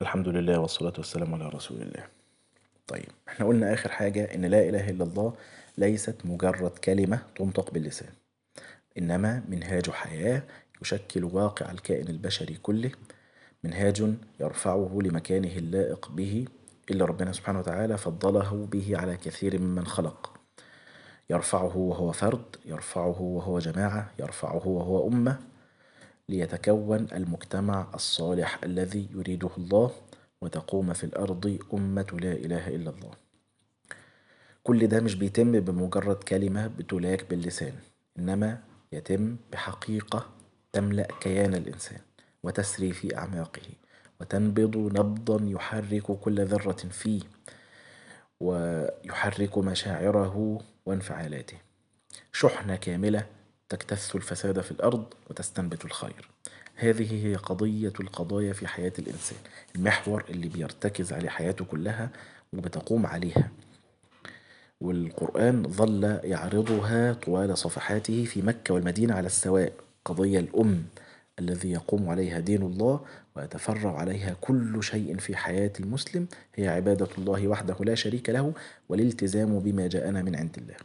الحمد لله والصلاة والسلام على رسول الله طيب احنا قلنا آخر حاجة إن لا إله إلا الله ليست مجرد كلمة تنطق باللسان إنما منهاج حياة يشكل واقع الكائن البشري كله منهاج يرفعه لمكانه اللائق به إلا ربنا سبحانه وتعالى فضله به على كثير ممن خلق يرفعه وهو فرد يرفعه وهو جماعة يرفعه وهو أمة ليتكون المجتمع الصالح الذي يريده الله وتقوم في الأرض أمة لا إله إلا الله كل ده مش بيتم بمجرد كلمة بتلاك باللسان إنما يتم بحقيقة تملأ كيان الإنسان وتسري في أعماقه وتنبض نبضا يحرك كل ذرة فيه ويحرك مشاعره وانفعالاته شحنة كاملة تجتث الفساد في الأرض وتستنبت الخير هذه هي قضية القضايا في حياة الإنسان المحور اللي بيرتكز عليه حياته كلها وبتقوم عليها والقرآن ظل يعرضها طوال صفحاته في مكة والمدينة على السواء قضية الأم الذي يقوم عليها دين الله ويتفرع عليها كل شيء في حياة المسلم هي عبادة الله وحده لا شريك له والالتزام بما جاءنا من عند الله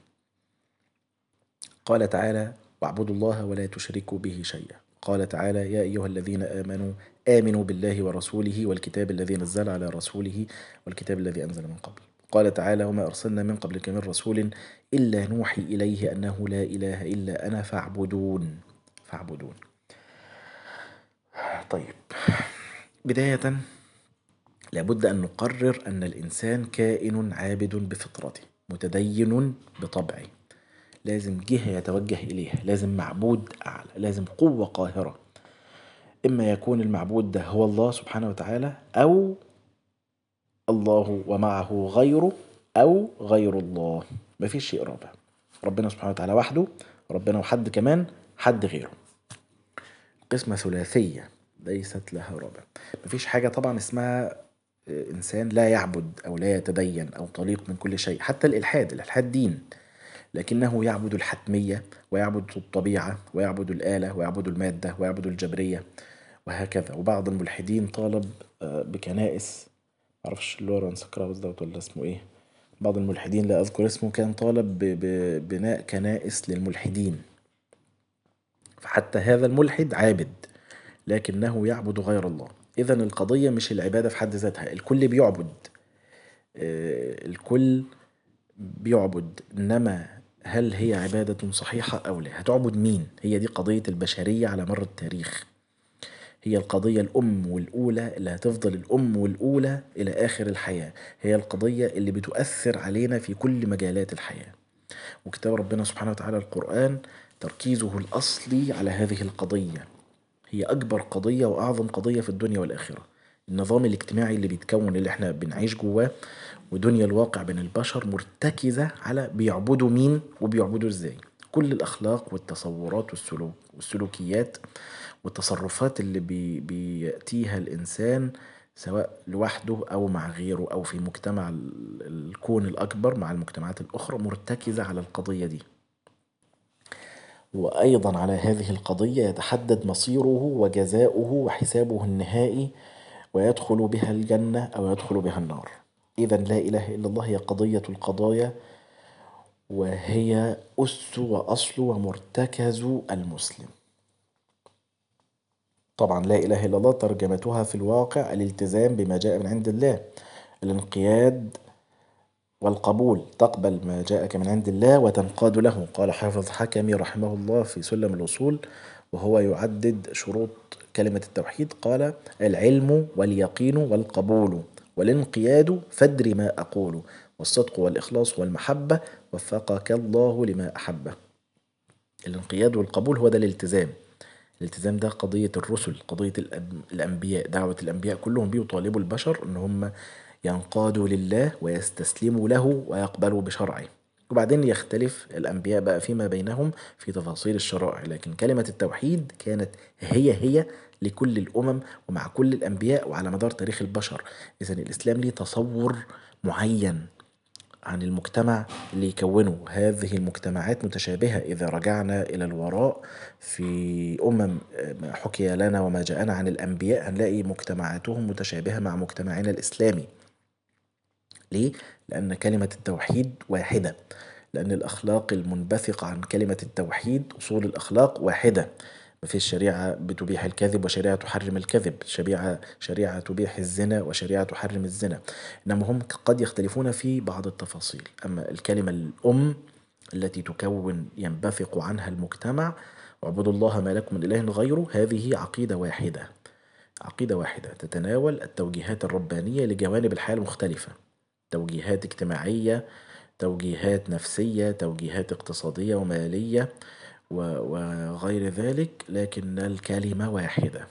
قال تعالى واعبدوا الله ولا تشركوا به شيئا قال تعالى يا أيها الذين آمنوا آمنوا بالله ورسوله والكتاب الذي نزل على رسوله والكتاب الذي أنزل من قبل قال تعالى وما أرسلنا من قبلك من رسول إلا نوحي إليه أنه لا إله إلا أنا فاعبدون فاعبدون طيب بداية لابد أن نقرر أن الإنسان كائن عابد بفطرته متدين بطبعه لازم جهة يتوجه إليها لازم معبود أعلى لازم قوة قاهرة إما يكون المعبود ده هو الله سبحانه وتعالى أو الله ومعه غيره أو غير الله مفيش شيء رابع ربنا سبحانه وتعالى وحده ربنا وحد كمان حد غيره قسمة ثلاثية ليست لها رابع مفيش حاجة طبعا اسمها إنسان لا يعبد أو لا يتدين أو طليق من كل شيء حتى الإلحاد الإلحاد دين لكنه يعبد الحتمية ويعبد الطبيعة ويعبد الآلة ويعبد المادة ويعبد الجبرية وهكذا وبعض الملحدين طالب بكنائس معرفش لورنس كراوس دوت ولا اسمه ايه بعض الملحدين لا أذكر اسمه كان طالب ببناء كنائس للملحدين فحتى هذا الملحد عابد لكنه يعبد غير الله إذا القضية مش العبادة في حد ذاتها الكل بيعبد الكل بيعبد إنما هل هي عبادة صحيحة أو لا هتعبد مين هي دي قضية البشرية على مر التاريخ هي القضية الأم والأولى اللي هتفضل الأم والأولى إلى آخر الحياة هي القضية اللي بتؤثر علينا في كل مجالات الحياة وكتاب ربنا سبحانه وتعالى القرآن تركيزه الأصلي على هذه القضية هي أكبر قضية وأعظم قضية في الدنيا والآخرة النظام الاجتماعي اللي بيتكون اللي احنا بنعيش جواه ودنيا الواقع بين البشر مرتكزة على بيعبدوا مين وبيعبدوا ازاي كل الأخلاق والتصورات والسلوك والسلوكيات والتصرفات اللي بي بيأتيها الإنسان سواء لوحده أو مع غيره أو في مجتمع الكون الأكبر مع المجتمعات الأخرى مرتكزة على القضية دي وأيضا على هذه القضية يتحدد مصيره وجزاؤه وحسابه النهائي ويدخل بها الجنة أو يدخل بها النار إذا لا إله إلا الله هي قضية القضايا وهي أس وأصل ومرتكز المسلم طبعا لا إله إلا الله ترجمتها في الواقع الالتزام بما جاء من عند الله الانقياد والقبول تقبل ما جاءك من عند الله وتنقاد له قال حافظ حكمي رحمه الله في سلم الوصول وهو يعدد شروط كلمة التوحيد قال العلم واليقين والقبول والانقياد فادر ما أقول والصدق والإخلاص والمحبة وفقك الله لما أحبه الانقياد والقبول هو ده الالتزام الالتزام ده قضية الرسل قضية الأنبياء دعوة الأنبياء كلهم بيطالبوا البشر إن هم ينقادوا لله ويستسلموا له ويقبلوا بشرعه وبعدين يختلف الأنبياء بقى فيما بينهم في تفاصيل الشرائع لكن كلمة التوحيد كانت هي هي لكل الأمم ومع كل الأنبياء وعلى مدار تاريخ البشر إذا الإسلام ليه تصور معين عن المجتمع اللي يكونه هذه المجتمعات متشابهة إذا رجعنا إلى الوراء في أمم حكي لنا وما جاءنا عن الأنبياء هنلاقي مجتمعاتهم متشابهة مع مجتمعنا الإسلامي ليه؟ لأن كلمة التوحيد واحدة لأن الأخلاق المنبثقة عن كلمة التوحيد أصول الأخلاق واحدة مفيش شريعة بتبيح الكذب وشريعة تحرم الكذب شريعة شريعة تبيح الزنا وشريعة تحرم الزنا إنما هم قد يختلفون في بعض التفاصيل أما الكلمة الأم التي تكون ينبثق عنها المجتمع اعبدوا الله ما لكم من إله غيره هذه عقيدة واحدة عقيدة واحدة تتناول التوجيهات الربانية لجوانب الحياة المختلفة توجيهات اجتماعية توجيهات نفسية توجيهات اقتصادية ومالية وغير ذلك لكن الكلمة واحدة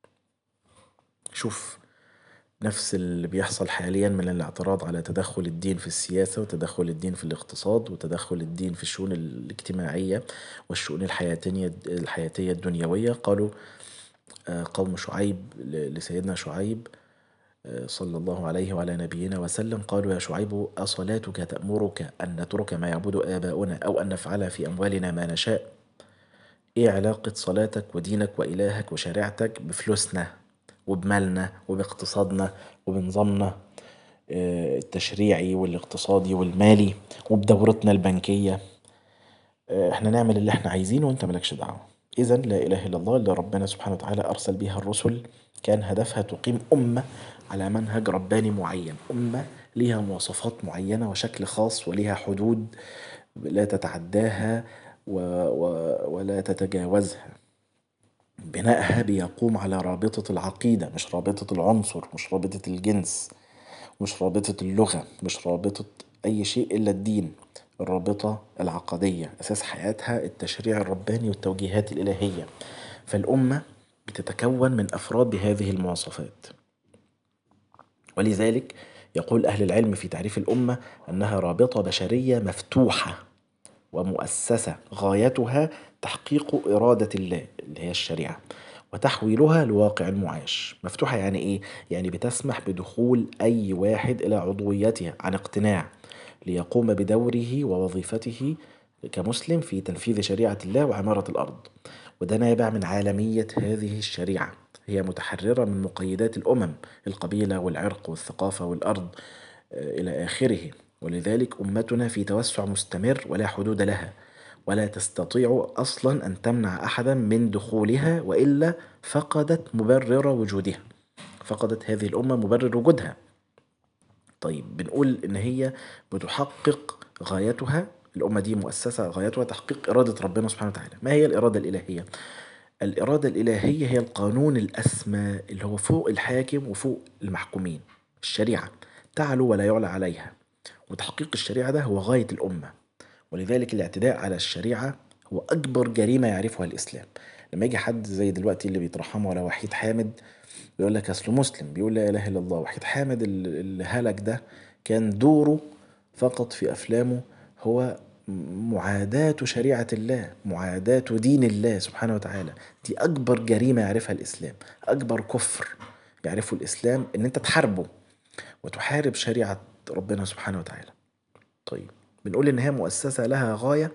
شوف نفس اللي بيحصل حاليا من الاعتراض على تدخل الدين في السياسة وتدخل الدين في الاقتصاد وتدخل الدين في الشؤون الاجتماعية والشؤون الحياتية الحياتية الدنيوية قالوا قوم شعيب لسيدنا شعيب صلى الله عليه وعلى نبينا وسلم قالوا يا شعيب أصلاتك تأمرك أن نترك ما يعبد آباؤنا أو أن نفعل في أموالنا ما نشاء إيه علاقة صلاتك ودينك وإلهك وشريعتك بفلوسنا وبمالنا وباقتصادنا وبنظامنا التشريعي والاقتصادي والمالي وبدورتنا البنكية احنا نعمل اللي احنا عايزينه وانت ملكش دعوة إذا لا إله إلا الله اللي ربنا سبحانه وتعالى أرسل بها الرسل كان هدفها تقيم أمة على منهج رباني معين أمة ليها مواصفات معينة وشكل خاص وليها حدود لا تتعداها و و ولا تتجاوزها بنائها بيقوم على رابطة العقيدة مش رابطة العنصر مش رابطة الجنس مش رابطة اللغة مش رابطة أي شيء إلا الدين الرابطة العقدية أساس حياتها التشريع الرباني والتوجيهات الإلهية فالأمة بتتكون من أفراد بهذه المواصفات ولذلك يقول أهل العلم في تعريف الأمة أنها رابطة بشرية مفتوحة ومؤسسة غايتها تحقيق إرادة الله اللي هي الشريعة وتحويلها لواقع المعاش مفتوحة يعني إيه؟ يعني بتسمح بدخول أي واحد إلى عضويتها عن اقتناع ليقوم بدوره ووظيفته كمسلم في تنفيذ شريعة الله وعمارة الأرض وده نابع من عالمية هذه الشريعة هي متحررة من مقيدات الأمم القبيلة والعرق والثقافة والأرض إلى آخره ولذلك أمتنا في توسع مستمر ولا حدود لها ولا تستطيع أصلا أن تمنع أحدا من دخولها وإلا فقدت مبرر وجودها فقدت هذه الأمة مبرر وجودها طيب بنقول إن هي بتحقق غايتها الأمة دي مؤسسة غايتها تحقيق إرادة ربنا سبحانه وتعالى ما هي الإرادة الإلهية؟ الإرادة الإلهية هي القانون الأسمى اللي هو فوق الحاكم وفوق المحكومين الشريعة تعلو ولا يعلى عليها وتحقيق الشريعة ده هو غاية الأمة ولذلك الاعتداء على الشريعة هو أكبر جريمة يعرفها الإسلام لما يجي حد زي دلوقتي اللي بيترحموا على وحيد حامد بيقول لك أصله مسلم بيقول لا إله إلا الله وحيد حامد اللي هلك ده كان دوره فقط في أفلامه هو معاداة شريعة الله معاداة دين الله سبحانه وتعالى دي أكبر جريمة يعرفها الإسلام أكبر كفر يعرفه الإسلام إن أنت تحاربه وتحارب شريعة ربنا سبحانه وتعالى طيب بنقول إن هي مؤسسة لها غاية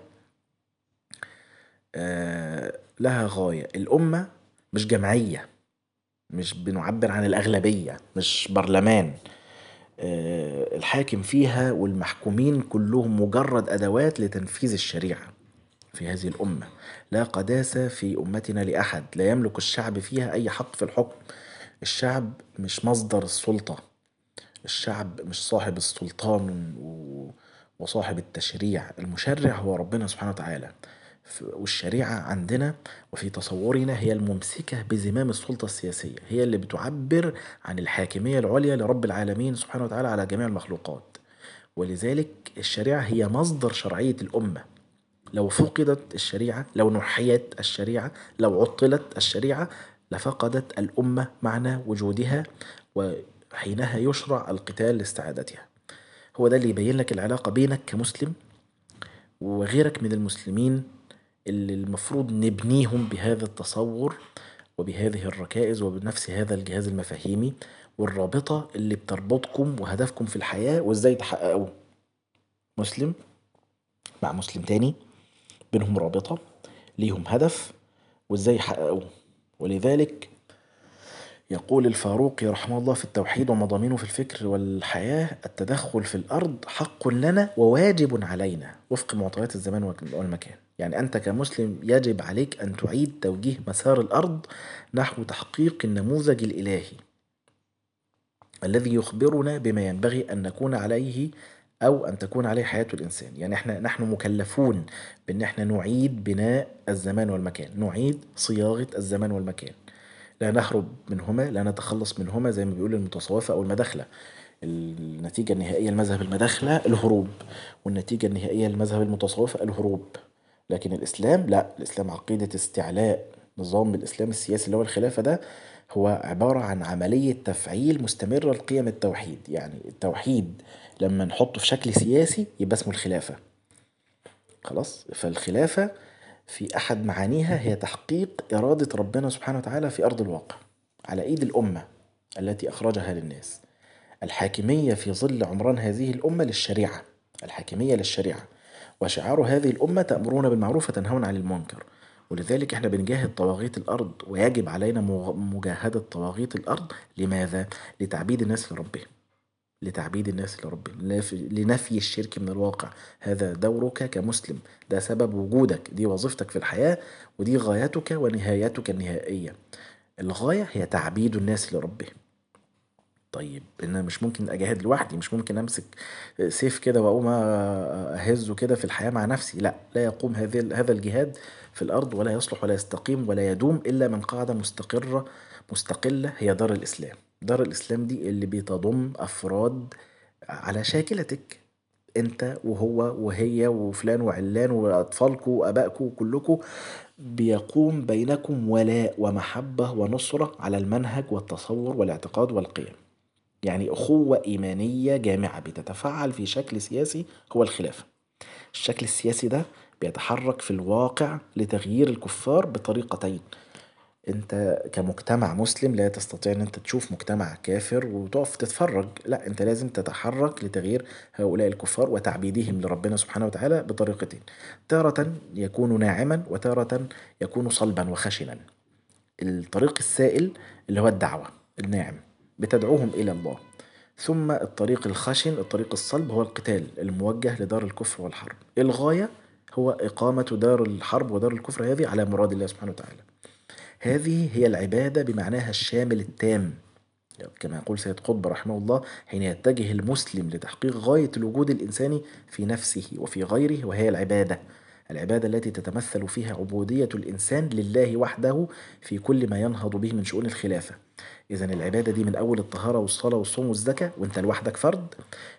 آه لها غاية الأمة مش جمعية مش بنعبر عن الأغلبية مش برلمان آه الحاكم فيها والمحكومين كلهم مجرد أدوات لتنفيذ الشريعة في هذه الأمة لا قداسة في أمتنا لأحد لا يملك الشعب فيها أي حق في الحكم الشعب مش مصدر السلطة الشعب مش صاحب السلطان وصاحب التشريع المشرع هو ربنا سبحانه وتعالى والشريعة عندنا وفي تصورنا هي الممسكة بزمام السلطة السياسية هي اللي بتعبر عن الحاكمية العليا لرب العالمين سبحانه وتعالى على جميع المخلوقات ولذلك الشريعة هي مصدر شرعية الأمة لو فقدت الشريعة لو نحيت الشريعة لو عطلت الشريعة لفقدت الأمة معنى وجودها وحينها يشرع القتال لاستعادتها هو ده اللي يبين لك العلاقة بينك كمسلم وغيرك من المسلمين اللي المفروض نبنيهم بهذا التصور وبهذه الركائز وبنفس هذا الجهاز المفاهيمي والرابطة اللي بتربطكم وهدفكم في الحياة وازاي تحققوه مسلم مع مسلم تاني بينهم رابطة ليهم هدف وازاي يحققوه ولذلك يقول الفاروقي رحمه الله في التوحيد ومضامينه في الفكر والحياة التدخل في الأرض حق لنا وواجب علينا وفق معطيات الزمان والمكان يعني أنت كمسلم يجب عليك أن تعيد توجيه مسار الأرض نحو تحقيق النموذج الإلهي الذي يخبرنا بما ينبغي أن نكون عليه أو أن تكون عليه حياة الإنسان يعني إحنا نحن مكلفون بأن إحنا نعيد بناء الزمان والمكان نعيد صياغة الزمان والمكان لا نهرب منهما لا نتخلص منهما زي ما بيقول المتصوفة أو المداخلة النتيجة النهائية لمذهب المداخلة الهروب والنتيجة النهائية لمذهب المتصوفة الهروب لكن الإسلام لا الإسلام عقيدة استعلاء نظام الإسلام السياسي اللي هو الخلافة ده هو عبارة عن عملية تفعيل مستمرة لقيم التوحيد يعني التوحيد لما نحطه في شكل سياسي يبقى اسمه الخلافة خلاص فالخلافة في أحد معانيها هي تحقيق إرادة ربنا سبحانه وتعالى في أرض الواقع على إيد الأمة التي أخرجها للناس الحاكمية في ظل عمران هذه الأمة للشريعة الحاكمية للشريعة وشعار هذه الأمة تأمرون بالمعروف وتنهون عن المنكر ولذلك احنا بنجاهد طواغيت الأرض ويجب علينا مجاهدة طواغيت الأرض لماذا؟ لتعبيد الناس لربهم لتعبيد الناس لربهم لنفي الشرك من الواقع هذا دورك كمسلم ده سبب وجودك دي وظيفتك في الحياة ودي غايتك ونهايتك النهائية الغاية هي تعبيد الناس لربهم طيب انا مش ممكن اجاهد لوحدي مش ممكن امسك سيف كده واقوم اهزه كده في الحياه مع نفسي لا لا يقوم هذا هذا الجهاد في الارض ولا يصلح ولا يستقيم ولا يدوم الا من قاعده مستقره مستقله هي دار الاسلام دار الاسلام دي اللي بتضم افراد على شاكلتك انت وهو وهي وفلان وعلان واطفالكم وابائكم كلكم بيقوم بينكم ولاء ومحبه ونصره على المنهج والتصور والاعتقاد والقيم يعني أخوة إيمانية جامعة بتتفعل في شكل سياسي هو الخلافة الشكل السياسي ده بيتحرك في الواقع لتغيير الكفار بطريقتين انت كمجتمع مسلم لا تستطيع ان انت تشوف مجتمع كافر وتقف تتفرج لا انت لازم تتحرك لتغيير هؤلاء الكفار وتعبيدهم لربنا سبحانه وتعالى بطريقتين تارة يكون ناعما وتارة يكون صلبا وخشنا الطريق السائل اللي هو الدعوة الناعم بتدعوهم إلى الله ثم الطريق الخشن الطريق الصلب هو القتال الموجه لدار الكفر والحرب الغاية هو إقامة دار الحرب ودار الكفر هذه على مراد الله سبحانه وتعالى هذه هي العبادة بمعناها الشامل التام كما يقول سيد قطب رحمه الله حين يتجه المسلم لتحقيق غاية الوجود الإنساني في نفسه وفي غيره وهي العبادة العبادة التي تتمثل فيها عبودية الإنسان لله وحده في كل ما ينهض به من شؤون الخلافة إذا العبادة دي من أول الطهارة والصلاة والصوم والزكاة وأنت لوحدك فرد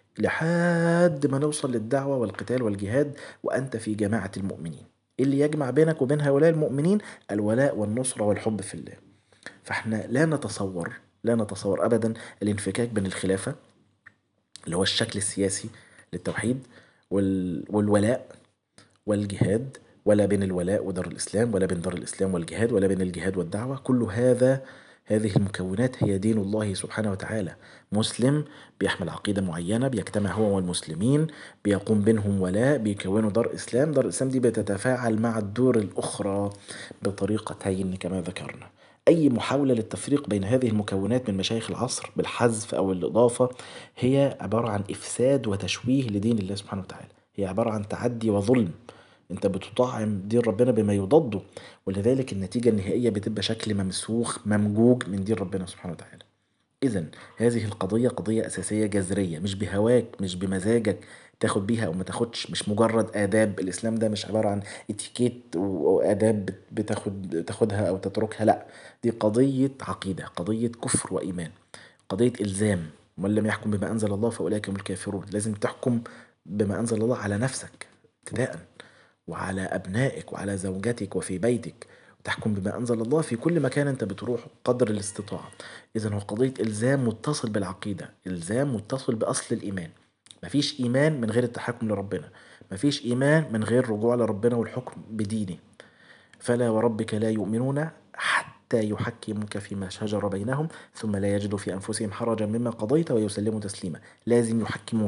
لحد ما نوصل للدعوة والقتال والجهاد وأنت في جماعة المؤمنين اللي يجمع بينك وبين هؤلاء المؤمنين الولاء والنصرة والحب في الله فاحنا لا نتصور لا نتصور أبدا الانفكاك بين الخلافة اللي هو الشكل السياسي للتوحيد والولاء والجهاد ولا بين الولاء ودار الإسلام ولا بين دار الإسلام والجهاد ولا بين الجهاد والدعوة كل هذا هذه المكونات هي دين الله سبحانه وتعالى مسلم بيحمل عقيدة معينة بيجتمع هو والمسلمين بيقوم بينهم ولاء بيكونوا دار إسلام دار الإسلام دي بتتفاعل مع الدور الأخرى بطريقتين كما ذكرنا أي محاولة للتفريق بين هذه المكونات من مشايخ العصر بالحذف أو الإضافة هي عبارة عن إفساد وتشويه لدين الله سبحانه وتعالى هي عبارة عن تعدي وظلم انت بتطعم دين ربنا بما يضده ولذلك النتيجة النهائية بتبقى شكل ممسوخ ممجوج من دين ربنا سبحانه وتعالى إذا هذه القضية قضية أساسية جذرية مش بهواك مش بمزاجك تاخد بيها أو ما تاخدش مش مجرد آداب الإسلام ده مش عبارة عن اتيكيت وآداب بتاخد تاخدها أو تتركها لا دي قضية عقيدة قضية كفر وإيمان قضية إلزام ومن لم يحكم بما أنزل الله فأولئك هم الكافرون لازم تحكم بما أنزل الله على نفسك ابتداءً وعلى أبنائك وعلى زوجتك وفي بيتك وتحكم بما أنزل الله في كل مكان أنت بتروح قدر الاستطاعة إذا هو قضية إلزام متصل بالعقيدة إلزام متصل بأصل الإيمان مفيش إيمان من غير التحكم لربنا مفيش إيمان من غير رجوع لربنا والحكم بدينه فلا وربك لا يؤمنون حتى يحكمك فيما شجر بينهم ثم لا يجدوا في أنفسهم حرجا مما قضيت ويسلموا تسليما لازم يحكموك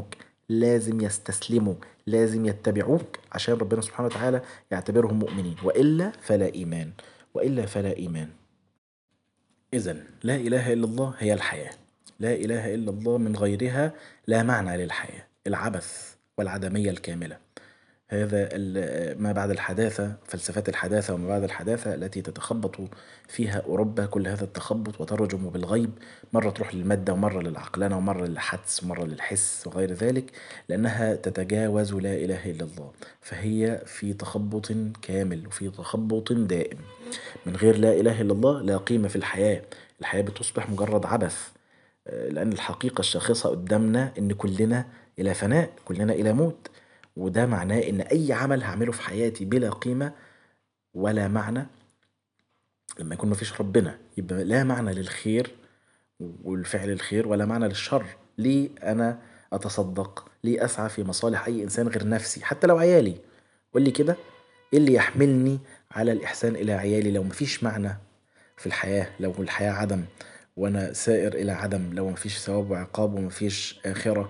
لازم يستسلموا لازم يتبعوك عشان ربنا سبحانه وتعالى يعتبرهم مؤمنين وإلا فلا إيمان وإلا فلا إيمان إذا لا إله إلا الله هي الحياة لا إله إلا الله من غيرها لا معنى للحياة العبث والعدمية الكاملة هذا ما بعد الحداثة فلسفات الحداثة وما بعد الحداثة التي تتخبط فيها أوروبا كل هذا التخبط وترجم بالغيب مرة تروح للمادة ومرة للعقلنة ومرة للحدس ومرة للحس وغير ذلك لأنها تتجاوز لا إله إلا الله فهي في تخبط كامل وفي تخبط دائم من غير لا إله إلا الله لا قيمة في الحياة الحياة بتصبح مجرد عبث لأن الحقيقة الشاخصة قدامنا إن كلنا إلى فناء كلنا إلى موت وده معناه إن أي عمل هعمله في حياتي بلا قيمة ولا معنى لما يكون مفيش ربنا يبقى لا معنى للخير والفعل الخير ولا معنى للشر ليه أنا أتصدق ليه أسعى في مصالح أي إنسان غير نفسي حتى لو عيالي قول لي كده إيه اللي يحملني على الإحسان إلى عيالي لو مفيش معنى في الحياة لو الحياة عدم وأنا سائر إلى عدم لو مفيش ثواب وعقاب ومفيش آخرة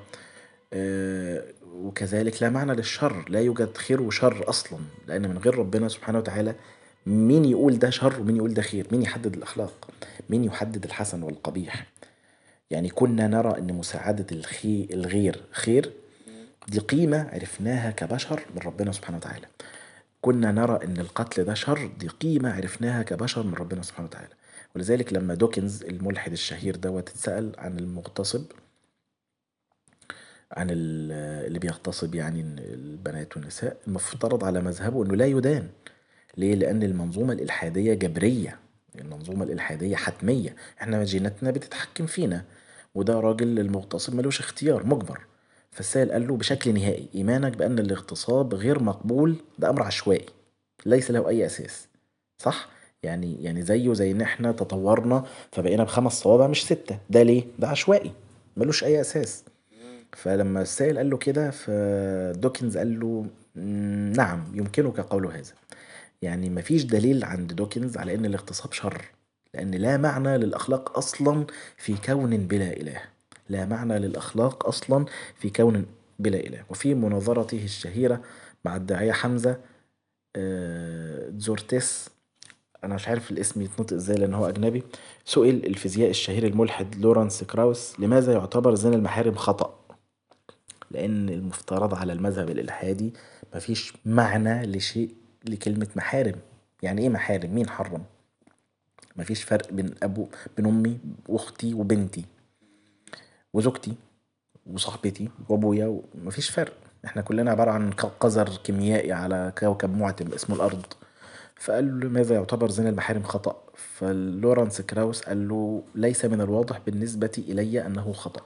وكذلك لا معنى للشر لا يوجد خير وشر أصلا لأن من غير ربنا سبحانه وتعالى مين يقول ده شر ومين يقول ده خير مين يحدد الأخلاق مين يحدد الحسن والقبيح يعني كنا نرى أن مساعدة الخي الغير خير دي قيمة عرفناها كبشر من ربنا سبحانه وتعالى كنا نرى أن القتل ده شر دي قيمة عرفناها كبشر من ربنا سبحانه وتعالى ولذلك لما دوكنز الملحد الشهير دوت اتسأل عن المغتصب عن اللي بيغتصب يعني البنات والنساء المفترض على مذهبه انه لا يدان ليه لان المنظومة الالحادية جبرية المنظومة الالحادية حتمية احنا جيناتنا بتتحكم فينا وده راجل المغتصب ملوش اختيار مجبر فالسائل قال له بشكل نهائي ايمانك بان الاغتصاب غير مقبول ده امر عشوائي ليس له اي اساس صح يعني يعني زيه زي ان احنا تطورنا فبقينا بخمس صوابع مش ستة ده ليه ده عشوائي ملوش اي اساس فلما السائل قال له كده فدوكنز قال له نعم يمكنك قول هذا يعني مفيش دليل عند دوكنز على ان الاغتصاب شر لان لا معنى للاخلاق اصلا في كون بلا اله لا معنى للاخلاق اصلا في كون بلا اله وفي مناظرته الشهيرة مع الداعية حمزة زورتيس انا مش عارف الاسم يتنطق ازاي لان هو اجنبي سئل الفيزياء الشهير الملحد لورانس كراوس لماذا يعتبر زنا المحارم خطأ لأن المفترض على المذهب الإلحادي مفيش معنى لشيء لكلمة محارم يعني إيه محارم؟ مين حرم؟ مفيش فرق بين أبو بين أمي وأختي وبنتي وزوجتي وصاحبتي وأبويا مفيش فرق إحنا كلنا عبارة عن قذر كيميائي على كوكب معتم اسمه الأرض فقال له لماذا يعتبر زنا المحارم خطأ؟ فلورانس كراوس قال له ليس من الواضح بالنسبة إلي أنه خطأ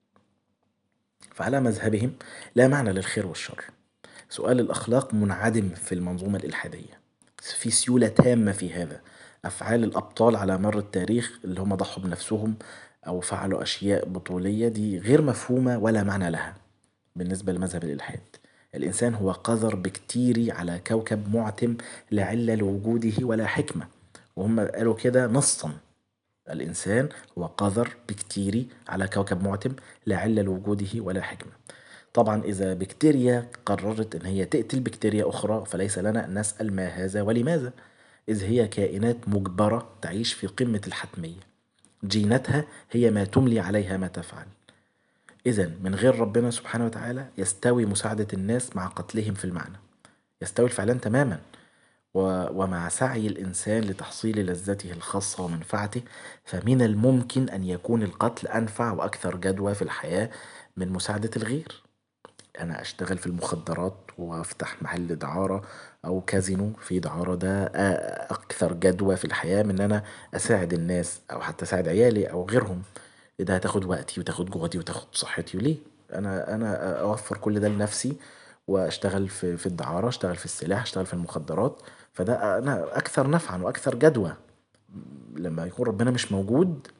فعلى مذهبهم لا معنى للخير والشر سؤال الأخلاق منعدم في المنظومة الإلحادية في سيولة تامة في هذا أفعال الأبطال على مر التاريخ اللي هم ضحوا بنفسهم أو فعلوا أشياء بطولية دي غير مفهومة ولا معنى لها بالنسبة لمذهب الإلحاد الإنسان هو قذر بكتيري على كوكب معتم لا علة لوجوده ولا حكمة وهم قالوا كده نصا الإنسان هو قذر بكتيري على كوكب معتم لا علة لوجوده ولا حكمة طبعا إذا بكتيريا قررت أن هي تقتل بكتيريا أخرى فليس لنا أن نسأل ما هذا ولماذا إذ هي كائنات مجبرة تعيش في قمة الحتمية جينتها هي ما تملي عليها ما تفعل إذا من غير ربنا سبحانه وتعالى يستوي مساعدة الناس مع قتلهم في المعنى يستوي الفعلان تماما ومع سعي الإنسان لتحصيل لذته الخاصة ومنفعته فمن الممكن أن يكون القتل أنفع وأكثر جدوى في الحياة من مساعدة الغير أنا أشتغل في المخدرات وأفتح محل دعارة أو كازينو في دعارة ده أكثر جدوى في الحياة من أن أنا أساعد الناس أو حتى أساعد عيالي أو غيرهم ده هتاخد وقتي وتاخد جهدي وتاخد صحتي وليه أنا أنا أوفر كل ده لنفسي واشتغل في في الدعارة اشتغل في السلاح اشتغل في المخدرات فده أنا أكثر نفعا وأكثر جدوى لما يكون ربنا مش موجود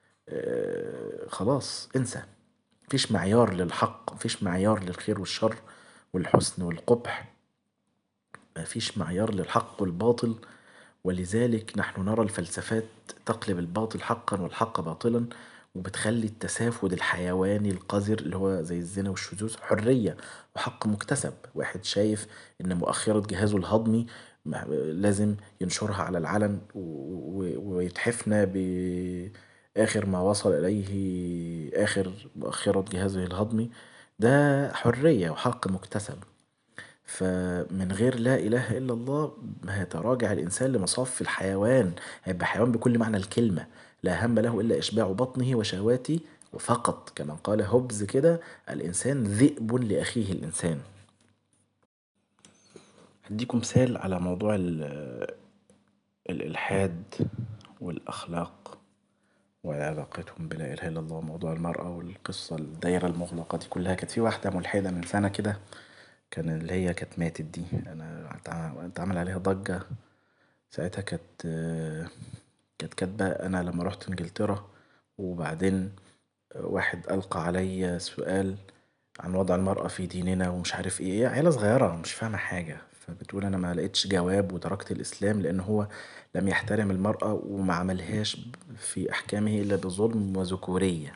خلاص انسى مفيش معيار للحق مفيش معيار للخير والشر والحسن والقبح مفيش معيار للحق والباطل ولذلك نحن نرى الفلسفات تقلب الباطل حقا والحق باطلا وبتخلي التسافد الحيواني القذر اللي هو زي الزنا والشذوذ حرية وحق مكتسب واحد شايف ان مؤخرة جهازه الهضمي لازم ينشرها على العلن ويتحفنا بآخر ما وصل إليه آخر مؤخرة جهازه الهضمي ده حرية وحق مكتسب فمن غير لا إله إلا الله هيتراجع الإنسان لمصاف الحيوان هيبقى حيوان بكل معنى الكلمة لا هم له إلا إشباع بطنه وشهواته فقط كما قال هوبز كده الإنسان ذئب لأخيه الإنسان هديكم مثال على موضوع الإلحاد والأخلاق وعلاقتهم بلا إله إلا الله وموضوع المرأة والقصة الدايرة المغلقة دي كلها كانت في واحدة ملحدة من سنة كده كان اللي هي كانت ماتت دي أنا اتعمل عليها ضجة ساعتها كانت كانت كاتبة أنا لما روحت إنجلترا وبعدين واحد ألقى عليا سؤال عن وضع المرأة في ديننا ومش عارف ايه عيلة صغيرة مش فاهمة حاجة فبتقول أنا ملقتش جواب وتركت الإسلام لأن هو لم يحترم المرأة ومعملهاش في أحكامه إلا بظلم وذكورية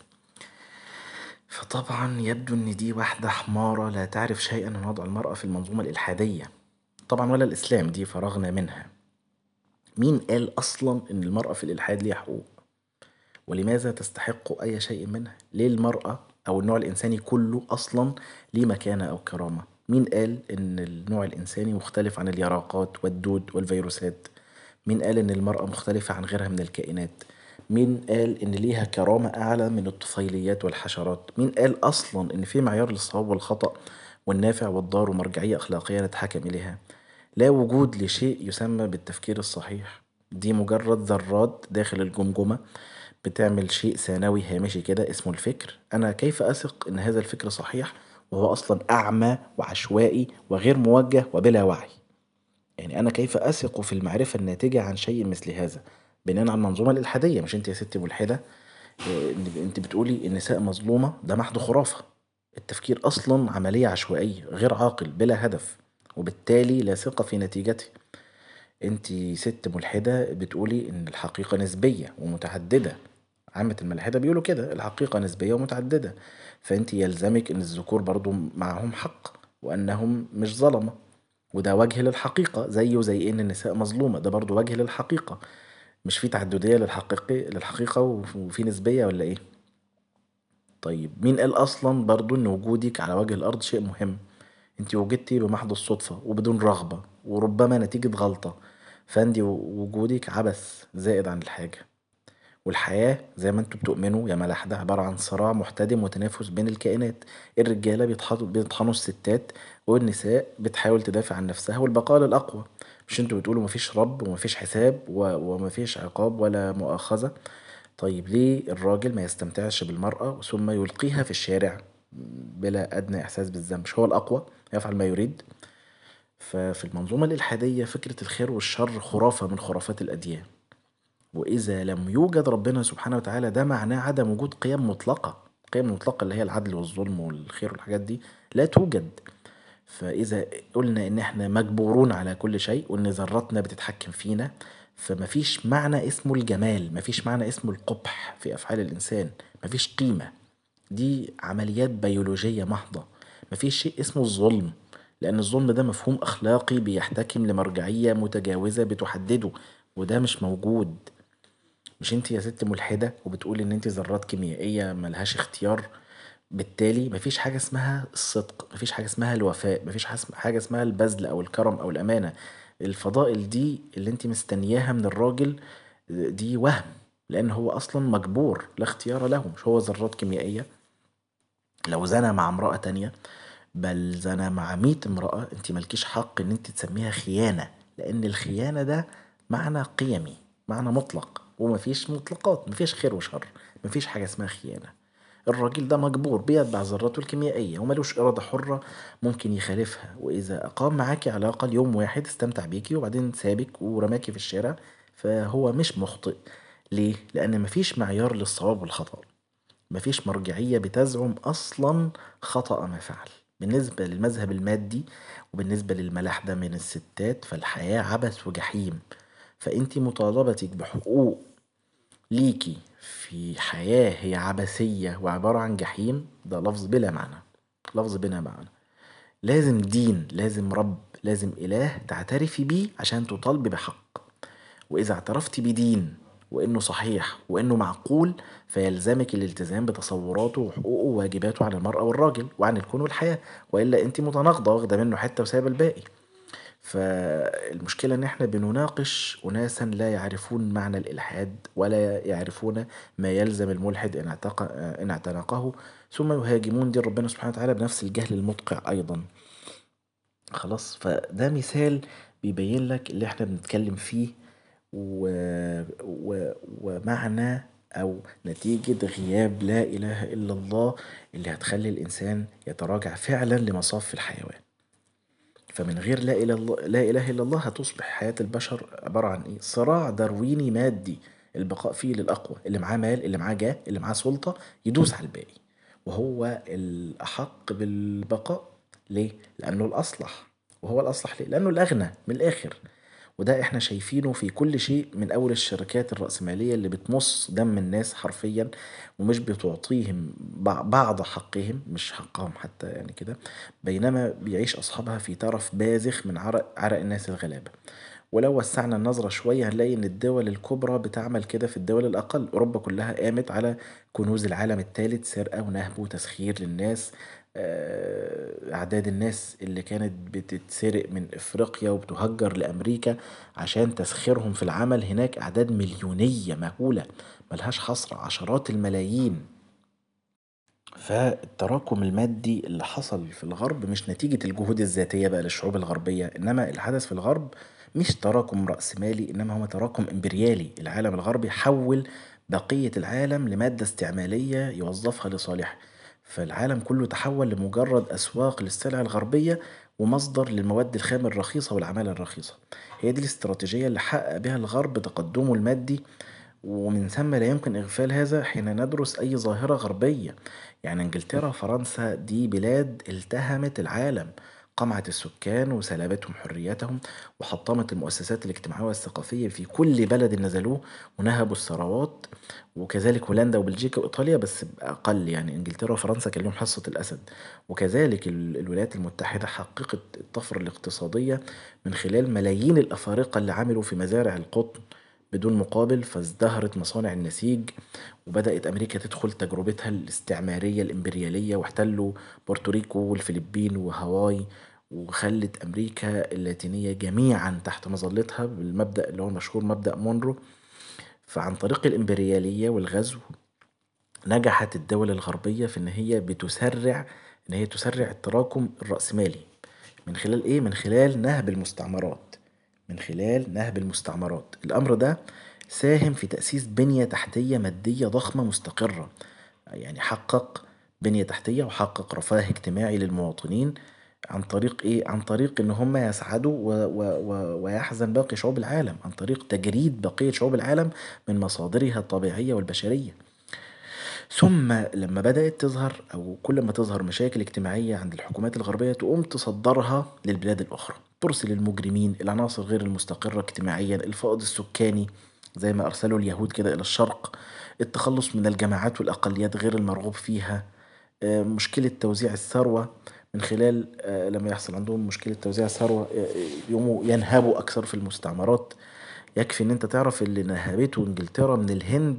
فطبعا يبدو إن دي واحدة حمارة لا تعرف شيئا عن وضع المرأة في المنظومة الإلحادية طبعا ولا الإسلام دي فرغنا منها مين قال أصلا إن المرأة في الإلحاد ليها حقوق ولماذا تستحق أي شيء منها ليه المرأة أو النوع الإنساني كله أصلا ليه مكانة أو كرامة مين قال إن النوع الإنساني مختلف عن اليرقات والدود والفيروسات مين قال إن المرأة مختلفة عن غيرها من الكائنات مين قال إن ليها كرامة أعلى من الطفيليات والحشرات مين قال أصلا إن في معيار للصواب والخطأ والنافع والضار ومرجعية أخلاقية نتحكم إليها لا وجود لشيء يسمى بالتفكير الصحيح دي مجرد ذرات داخل الجمجمة بتعمل شيء ثانوي هامشي كده اسمه الفكر أنا كيف أثق إن هذا الفكر صحيح وهو أصلا أعمى وعشوائي وغير موجه وبلا وعي يعني أنا كيف أثق في المعرفة الناتجة عن شيء مثل هذا بناء على المنظومة الإلحادية مش أنت يا ستي ملحدة آه، أنت بتقولي النساء مظلومة ده محض خرافة التفكير أصلا عملية عشوائية غير عاقل بلا هدف وبالتالي لا ثقة في نتيجته انت ست ملحدة بتقولي ان الحقيقة نسبية ومتعددة عامة الملاحدة بيقولوا كده الحقيقة نسبية ومتعددة فانت يلزمك ان الذكور برضو معهم حق وانهم مش ظلمة وده وجه للحقيقة زيه زي ان النساء مظلومة ده برضو وجه للحقيقة مش في تعددية للحقيقة للحقيقة وفي نسبية ولا ايه طيب مين قال اصلا برضو ان وجودك على وجه الارض شيء مهم انت وجدتي بمحض الصدفة وبدون رغبة وربما نتيجة غلطة فانت وجودك عبث زائد عن الحاجة والحياة زي ما انتوا بتؤمنوا يا ملاحدة عبارة عن صراع محتدم وتنافس بين الكائنات الرجالة بيطحنوا الستات والنساء بتحاول تدافع عن نفسها والبقاء للأقوى مش انتوا بتقولوا مفيش رب ومفيش حساب ومفيش عقاب ولا مؤاخذة طيب ليه الراجل ما يستمتعش بالمرأة ثم يلقيها في الشارع بلا أدنى إحساس بالذنب مش هو الأقوى يفعل ما يريد ففي المنظومة الإلحادية فكرة الخير والشر خرافة من خرافات الأديان وإذا لم يوجد ربنا سبحانه وتعالى ده معناه عدم وجود قيم مطلقة القيم المطلقة اللي هي العدل والظلم والخير والحاجات دي لا توجد فإذا قلنا إن إحنا مجبورون على كل شيء وإن ذراتنا بتتحكم فينا فمفيش معنى اسمه الجمال مفيش معنى اسمه القبح في أفعال الإنسان مفيش قيمة دي عمليات بيولوجية محضة مفيش شيء اسمه الظلم لأن الظلم ده مفهوم أخلاقي بيحتكم لمرجعية متجاوزة بتحدده وده مش موجود مش انت يا ست ملحدة وبتقولي ان انت ذرات كيميائية ملهاش اختيار بالتالي مفيش حاجة اسمها الصدق مفيش حاجة اسمها الوفاء مفيش حاجة اسمها البذل او الكرم او الامانة الفضائل دي اللي انت مستنياها من الراجل دي وهم لان هو اصلا مجبور لا اختيار له مش هو ذرات كيميائية لو زنى مع امرأة تانية بل زنى مع مية امرأة انت ملكيش حق ان انت تسميها خيانة لان الخيانة ده معنى قيمي معنى مطلق ومفيش مطلقات مفيش خير وشر مفيش حاجة اسمها خيانة الراجل ده مجبور بيتبع ذراته الكيميائية وملوش إرادة حرة ممكن يخالفها وإذا أقام معاكي علاقة ليوم واحد استمتع بيكي وبعدين سابك ورماكي في الشارع فهو مش مخطئ ليه؟ لأن مفيش معيار للصواب والخطأ مفيش مرجعية بتزعم أصلا خطأ ما فعل بالنسبة للمذهب المادي وبالنسبة للملاحدة من الستات فالحياة عبث وجحيم فانت مطالبتك بحقوق ليكي في حياة هي عبثية وعبارة عن جحيم ده لفظ بلا معنى لفظ بلا معنى لازم دين لازم رب لازم إله تعترفي بيه عشان تطالبي بحق وإذا اعترفتي بدين وإنه صحيح وإنه معقول فيلزمك الالتزام بتصوراته وحقوقه وواجباته عن المرأة والراجل وعن الكون والحياة وإلا أنت متناقضة واخدة منه حتة وسايبة الباقي فالمشكلة إن إحنا بنناقش أناسا لا يعرفون معنى الإلحاد ولا يعرفون ما يلزم الملحد إن, اعتق... إن اعتنقه ثم يهاجمون دين ربنا سبحانه وتعالى بنفس الجهل المدقع أيضا خلاص فده مثال بيبين لك اللي احنا بنتكلم فيه و... و... ومعنى أو نتيجة غياب لا إله إلا الله اللي هتخلي الإنسان يتراجع فعلا لمصاف الحيوان فمن غير لا إله, لا إله إلا الله هتصبح حياة البشر عبارة عن إيه؟ صراع دارويني مادي البقاء فيه للأقوى اللي معاه مال اللي معاه جاه اللي معاه سلطة يدوس على الباقي وهو الأحق بالبقاء ليه؟ لأنه الأصلح وهو الأصلح ليه؟ لأنه الأغنى من الآخر وده احنا شايفينه في كل شيء من أول الشركات الرأسمالية اللي بتمص دم الناس حرفيا ومش بتعطيهم بعض حقهم مش حقهم حتى يعني كده بينما بيعيش أصحابها في ترف باذخ من عرق, عرق الناس الغلابة ولو وسعنا النظرة شوية هنلاقي إن الدول الكبرى بتعمل كده في الدول الأقل أوروبا كلها قامت على كنوز العالم الثالث سرقة ونهب وتسخير للناس آه، أعداد الناس اللي كانت بتتسرق من إفريقيا وبتهجر لأمريكا عشان تسخيرهم في العمل هناك أعداد مليونية مهولة ملهاش حصر عشرات الملايين فالتراكم المادي اللي حصل في الغرب مش نتيجة الجهود الذاتية بقى للشعوب الغربية إنما الحدث في الغرب مش تراكم رأسمالي إنما هو تراكم إمبريالي العالم الغربي حول بقية العالم لمادة استعمالية يوظفها لصالحه فالعالم كله تحول لمجرد أسواق للسلع الغربية ومصدر للمواد الخام الرخيصة والعمالة الرخيصة هي دي الاستراتيجية اللي حقق بها الغرب تقدمه المادي ومن ثم لا يمكن إغفال هذا حين ندرس أي ظاهرة غربية يعني إنجلترا فرنسا دي بلاد التهمت العالم قمعت السكان وسلبتهم حريتهم وحطمت المؤسسات الاجتماعية والثقافية في كل بلد نزلوه ونهبوا الثروات وكذلك هولندا وبلجيكا وإيطاليا بس بأقل يعني إنجلترا وفرنسا كان لهم حصة الأسد وكذلك الولايات المتحدة حققت الطفرة الاقتصادية من خلال ملايين الأفارقة اللي عملوا في مزارع القطن بدون مقابل فازدهرت مصانع النسيج وبدأت أمريكا تدخل تجربتها الاستعمارية الإمبريالية واحتلوا بورتوريكو والفلبين وهاواي وخلت أمريكا اللاتينية جميعا تحت مظلتها بالمبدأ اللي هو المشهور مبدأ مونرو فعن طريق الإمبريالية والغزو نجحت الدول الغربية في إن هي بتسرع إن هي تسرع التراكم الرأسمالي من خلال إيه؟ من خلال نهب المستعمرات من خلال نهب المستعمرات الأمر ده ساهم في تأسيس بنية تحتية مادية ضخمة مستقرة يعني حقق بنية تحتية وحقق رفاه اجتماعي للمواطنين عن طريق ايه عن طريق ان هم يسعدوا و و و ويحزن باقي شعوب العالم عن طريق تجريد بقية شعوب العالم من مصادرها الطبيعية والبشرية ثم لما بدأت تظهر أو كل ما تظهر مشاكل اجتماعية عند الحكومات الغربية تقوم تصدرها للبلاد الأخرى ترسل المجرمين العناصر غير المستقرة اجتماعيا الفائض السكاني زي ما أرسلوا اليهود كده إلى الشرق التخلص من الجماعات والأقليات غير المرغوب فيها آه، مشكلة توزيع الثروة من خلال آه، لما يحصل عندهم مشكلة توزيع الثروة آه، يقوموا ينهبوا أكثر في المستعمرات يكفي إن أنت تعرف اللي نهبته إنجلترا من الهند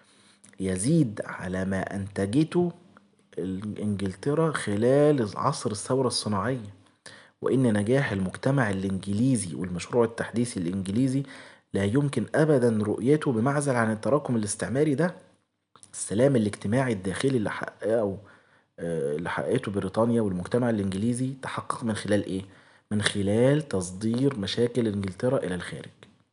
يزيد على ما أنتجته إنجلترا خلال عصر الثورة الصناعية وإن نجاح المجتمع الإنجليزي والمشروع التحديثي الإنجليزي لا يمكن أبدا رؤيته بمعزل عن التراكم الاستعماري ده السلام الاجتماعي الداخلي اللي حققه آه، اللي حققته بريطانيا والمجتمع الإنجليزي تحقق من خلال إيه؟ من خلال تصدير مشاكل إنجلترا إلى الخارج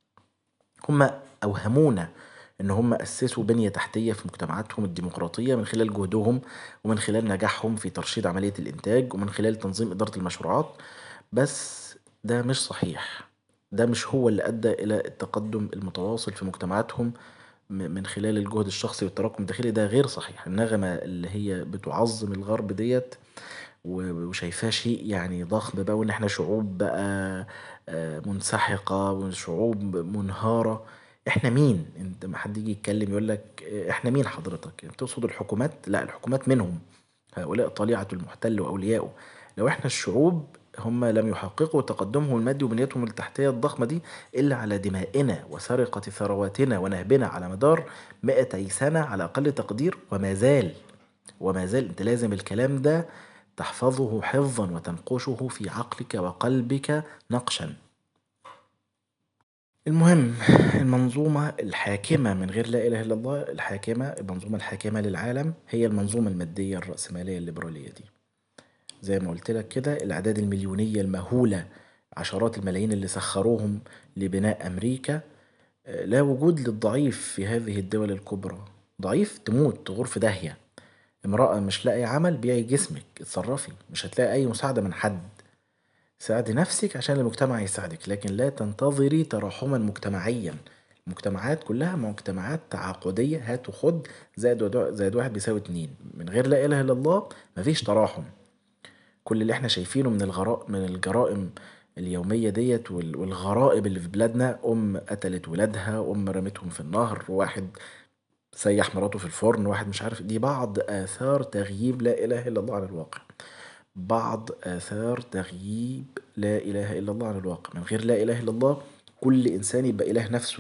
هما أوهمونا ان هم اسسوا بنيه تحتيه في مجتمعاتهم الديمقراطيه من خلال جهدهم ومن خلال نجاحهم في ترشيد عمليه الانتاج ومن خلال تنظيم اداره المشروعات بس ده مش صحيح ده مش هو اللي ادى الى التقدم المتواصل في مجتمعاتهم من خلال الجهد الشخصي والتراكم الداخلي ده غير صحيح النغمة اللي هي بتعظم الغرب ديت وشايفاه شيء يعني ضخم بقى وان احنا شعوب بقى آه، منسحقة وشعوب منهارة احنا مين انت ما حد يجي يتكلم يقول لك اه، احنا مين حضرتك انت تقصد الحكومات لا الحكومات منهم هؤلاء طليعة المحتل وأولياؤه لو احنا الشعوب هم لم يحققوا تقدمهم المادي وبنيتهم التحتية الضخمة دي إلا على دمائنا وسرقة ثرواتنا ونهبنا على مدار 200 سنة على أقل تقدير وما زال وما زال أنت لازم الكلام ده تحفظه حفظا وتنقشه في عقلك وقلبك نقشا المهم المنظومة الحاكمة من غير لا إله إلا الله الحاكمة المنظومة الحاكمة للعالم هي المنظومة المادية الرأسمالية الليبرالية دي زي ما قلت لك كده الأعداد المليونية المهولة عشرات الملايين اللي سخروهم لبناء أمريكا آه، لا وجود للضعيف في هذه الدول الكبرى ضعيف تموت تغور في داهية امرأة مش لاقي عمل بيعي جسمك اتصرفي مش هتلاقي أي مساعدة من حد ساعدي نفسك عشان المجتمع يساعدك لكن لا تنتظري تراحما مجتمعيا المجتمعات كلها مجتمعات تعاقدية هات وخد زائد ود- زائد واحد بيساوي اتنين من غير لا إله إلا الله مفيش تراحم كل اللي احنا شايفينه من الغراء من الجرائم اليومية ديت وال- والغرائب اللي في بلادنا أم قتلت ولادها أم رمتهم في النهر واحد سيح مراته في الفرن واحد مش عارف دي بعض آثار تغييب لا إله إلا الله عن الواقع بعض آثار تغييب لا إله إلا الله عن الواقع من غير لا إله إلا الله كل إنسان يبقى إله نفسه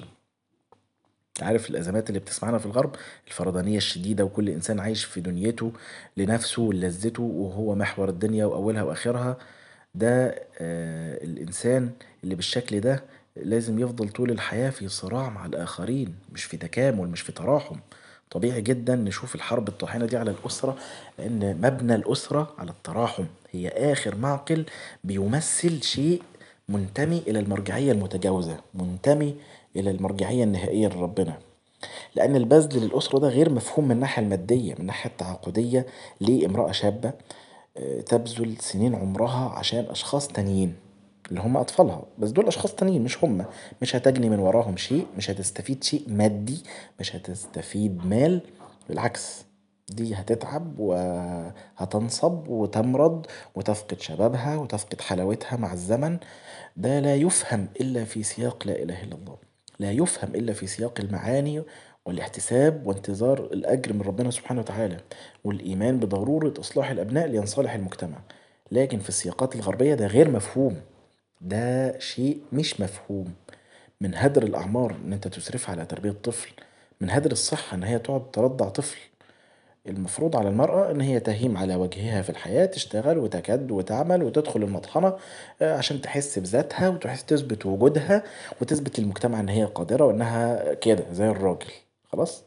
عارف الأزمات اللي بتسمعنا في الغرب الفردانية الشديدة وكل إنسان عايش في دنيته لنفسه ولذته وهو محور الدنيا وأولها وآخرها ده آه الإنسان اللي بالشكل ده لازم يفضل طول الحياة في صراع مع الآخرين مش في تكامل مش في تراحم طبيعي جدا نشوف الحرب الطاحنة دي على الأسرة لأن مبنى الأسرة على التراحم هي آخر معقل بيمثل شيء منتمي إلى المرجعية المتجاوزة منتمي إلى المرجعية النهائية لربنا لأن البذل للأسرة ده غير مفهوم من الناحية المادية من الناحية التعاقدية لامرأة شابة آه، تبذل سنين عمرها عشان أشخاص تانيين اللي هم أطفالها بس دول أشخاص تانيين مش هم مش هتجني من وراهم شيء مش هتستفيد شيء مادي مش هتستفيد مال بالعكس دي هتتعب وهتنصب وتمرض وتفقد شبابها وتفقد حلاوتها مع الزمن ده لا يفهم إلا في سياق لا إله إلا الله لا يفهم إلا في سياق المعاني والاحتساب وانتظار الأجر من ربنا سبحانه وتعالى والإيمان بضرورة إصلاح الأبناء لينصلح المجتمع لكن في السياقات الغربية ده غير مفهوم ده شيء مش مفهوم من هدر الأعمار إن أنت تصرفها على تربية طفل من هدر الصحة إن هي تقعد ترضع طفل المفروض على المرأة إن هي تهيم على وجهها في الحياة تشتغل وتكد وتعمل وتدخل المطحنة آه، عشان تحس بذاتها وتحس تثبت وجودها وتثبت للمجتمع إن هي قادرة وإنها كده زي الراجل خلاص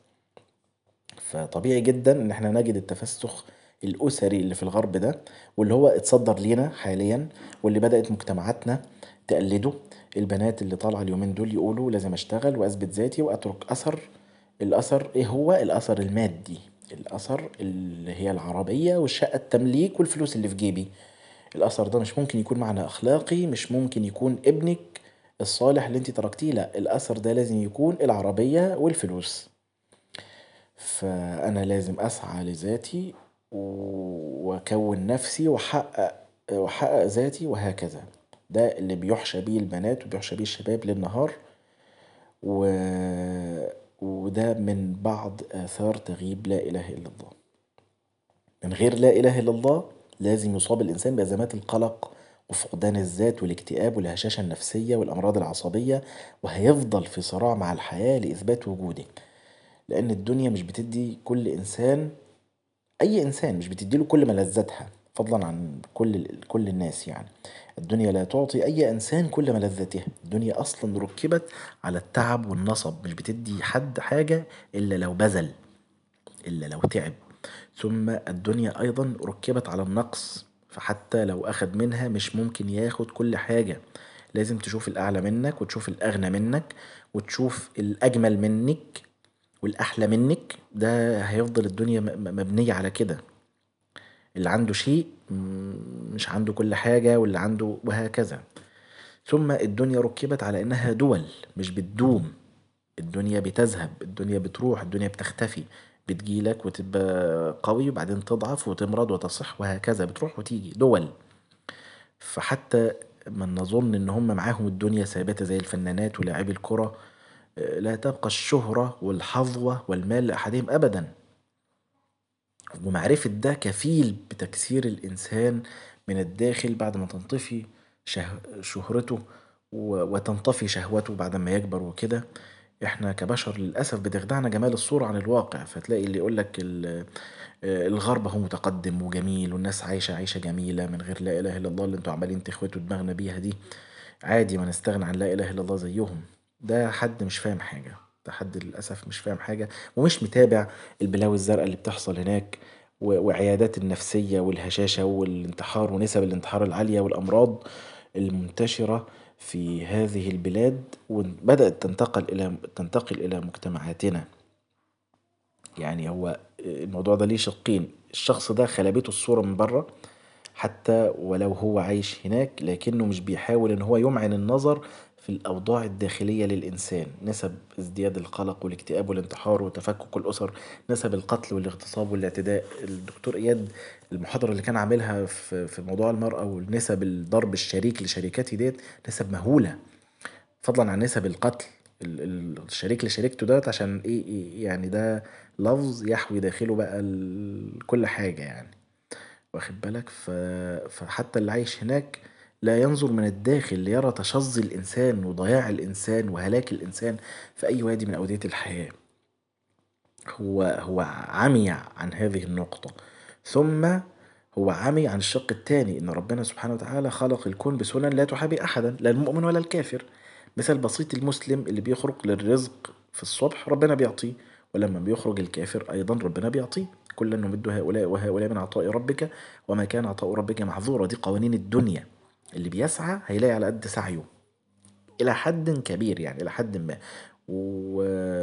فطبيعي جدا إن إحنا نجد التفسخ الأسري اللي في الغرب ده واللي هو اتصدر لينا حاليا واللي بدأت مجتمعاتنا تقلده البنات اللي طالعة اليومين دول يقولوا لازم أشتغل وأثبت ذاتي وأترك أثر الأثر إيه هو؟ الأثر المادي الأثر اللي هي العربية والشقة التمليك والفلوس اللي في جيبي الأثر ده مش ممكن يكون معنى أخلاقي مش ممكن يكون ابنك الصالح اللي انت تركتيه لا الأثر ده لازم يكون العربية والفلوس فأنا لازم أسعى لذاتي و- وأكون نفسي وأحقق وأحقق ذاتي وهكذا ده اللي بيحشى بيه البنات وبيحشى بيه الشباب للنهار و... وده من بعض آثار تغييب لا إله إلا الله من غير لا إله إلا الله لازم يصاب الإنسان بأزمات القلق وفقدان الذات والاكتئاب والهشاشة النفسية والأمراض العصبية وهيفضل في صراع مع الحياة لإثبات وجوده لأن الدنيا مش بتدي كل إنسان أي إنسان مش بتديله كل ملذاتها فضلا عن كل كل الناس يعني الدنيا لا تعطي أي إنسان كل ملذاتها الدنيا أصلا ركبت على التعب والنصب مش بتدي حد حاجة إلا لو بذل إلا لو تعب ثم الدنيا أيضا ركبت على النقص فحتى لو أخد منها مش ممكن ياخد كل حاجة لازم تشوف الأعلى منك وتشوف الأغنى منك وتشوف الأجمل منك والأحلى منك ده هيفضل الدنيا م- م- مبنية على كده اللي عنده شيء م- مش عنده كل حاجة واللي عنده وهكذا ثم الدنيا ركبت على إنها دول مش بتدوم الدنيا بتذهب الدنيا بتروح الدنيا بتختفي بتجيلك وتبقى قوي وبعدين تضعف وتمرض وتصح وهكذا بتروح وتيجي دول فحتى من نظن ان هم معاهم الدنيا ثابته زي الفنانات ولاعبي الكره لا تبقى الشهرة والحظوة والمال لأحدهم أبدا ومعرفة ده كفيل بتكسير الإنسان من الداخل بعد ما تنطفي شهرته وتنطفي شهوته بعد ما يكبر وكده احنا كبشر للأسف بتخدعنا جمال الصورة عن الواقع فتلاقي اللي يقولك الغرب هو متقدم وجميل والناس عايشة عيشة جميلة من غير لا إله إلا الله اللي انتوا عمالين تخوتوا دماغنا بيها دي عادي ما نستغنى عن لا إله إلا الله زيهم ده حد مش فاهم حاجة ده حد للأسف مش فاهم حاجة ومش متابع البلاوي الزرقاء اللي بتحصل هناك وعيادات النفسية والهشاشة والانتحار ونسب الانتحار العالية والأمراض المنتشرة في هذه البلاد وبدأت تنتقل إلى تنتقل إلى مجتمعاتنا يعني هو الموضوع ده ليه شقين الشخص ده خلبته الصورة من بره حتى ولو هو عايش هناك لكنه مش بيحاول ان هو يمعن النظر في الأوضاع الداخلية للإنسان نسب ازدياد القلق والاكتئاب والانتحار وتفكك الأسر نسب القتل والاغتصاب والاعتداء الدكتور إياد المحاضرة اللي كان عاملها في موضوع المرأة والنسب الضرب الشريك لشريكته ديت نسب مهولة فضلا عن نسب القتل الشريك لشريكته دوت عشان ايه يعني ده لفظ يحوي داخله بقى كل حاجة يعني واخد بالك فحتى اللي عايش هناك لا ينظر من الداخل ليرى تشظي الإنسان وضياع الإنسان وهلاك الإنسان في أي وادي من أودية الحياة هو هو عمي عن هذه النقطة ثم هو عمي عن الشق الثاني إن ربنا سبحانه وتعالى خلق الكون بسنن لا تحابي أحدا لا المؤمن ولا الكافر مثال بسيط المسلم اللي بيخرج للرزق في الصبح ربنا بيعطيه ولما بيخرج الكافر أيضا ربنا بيعطيه كلا نمد هؤلاء وهؤلاء من عطاء ربك وما كان عطاء ربك محظورا دي قوانين الدنيا اللي بيسعى هيلاقي على قد سعيه إلى حد كبير يعني إلى حد ما و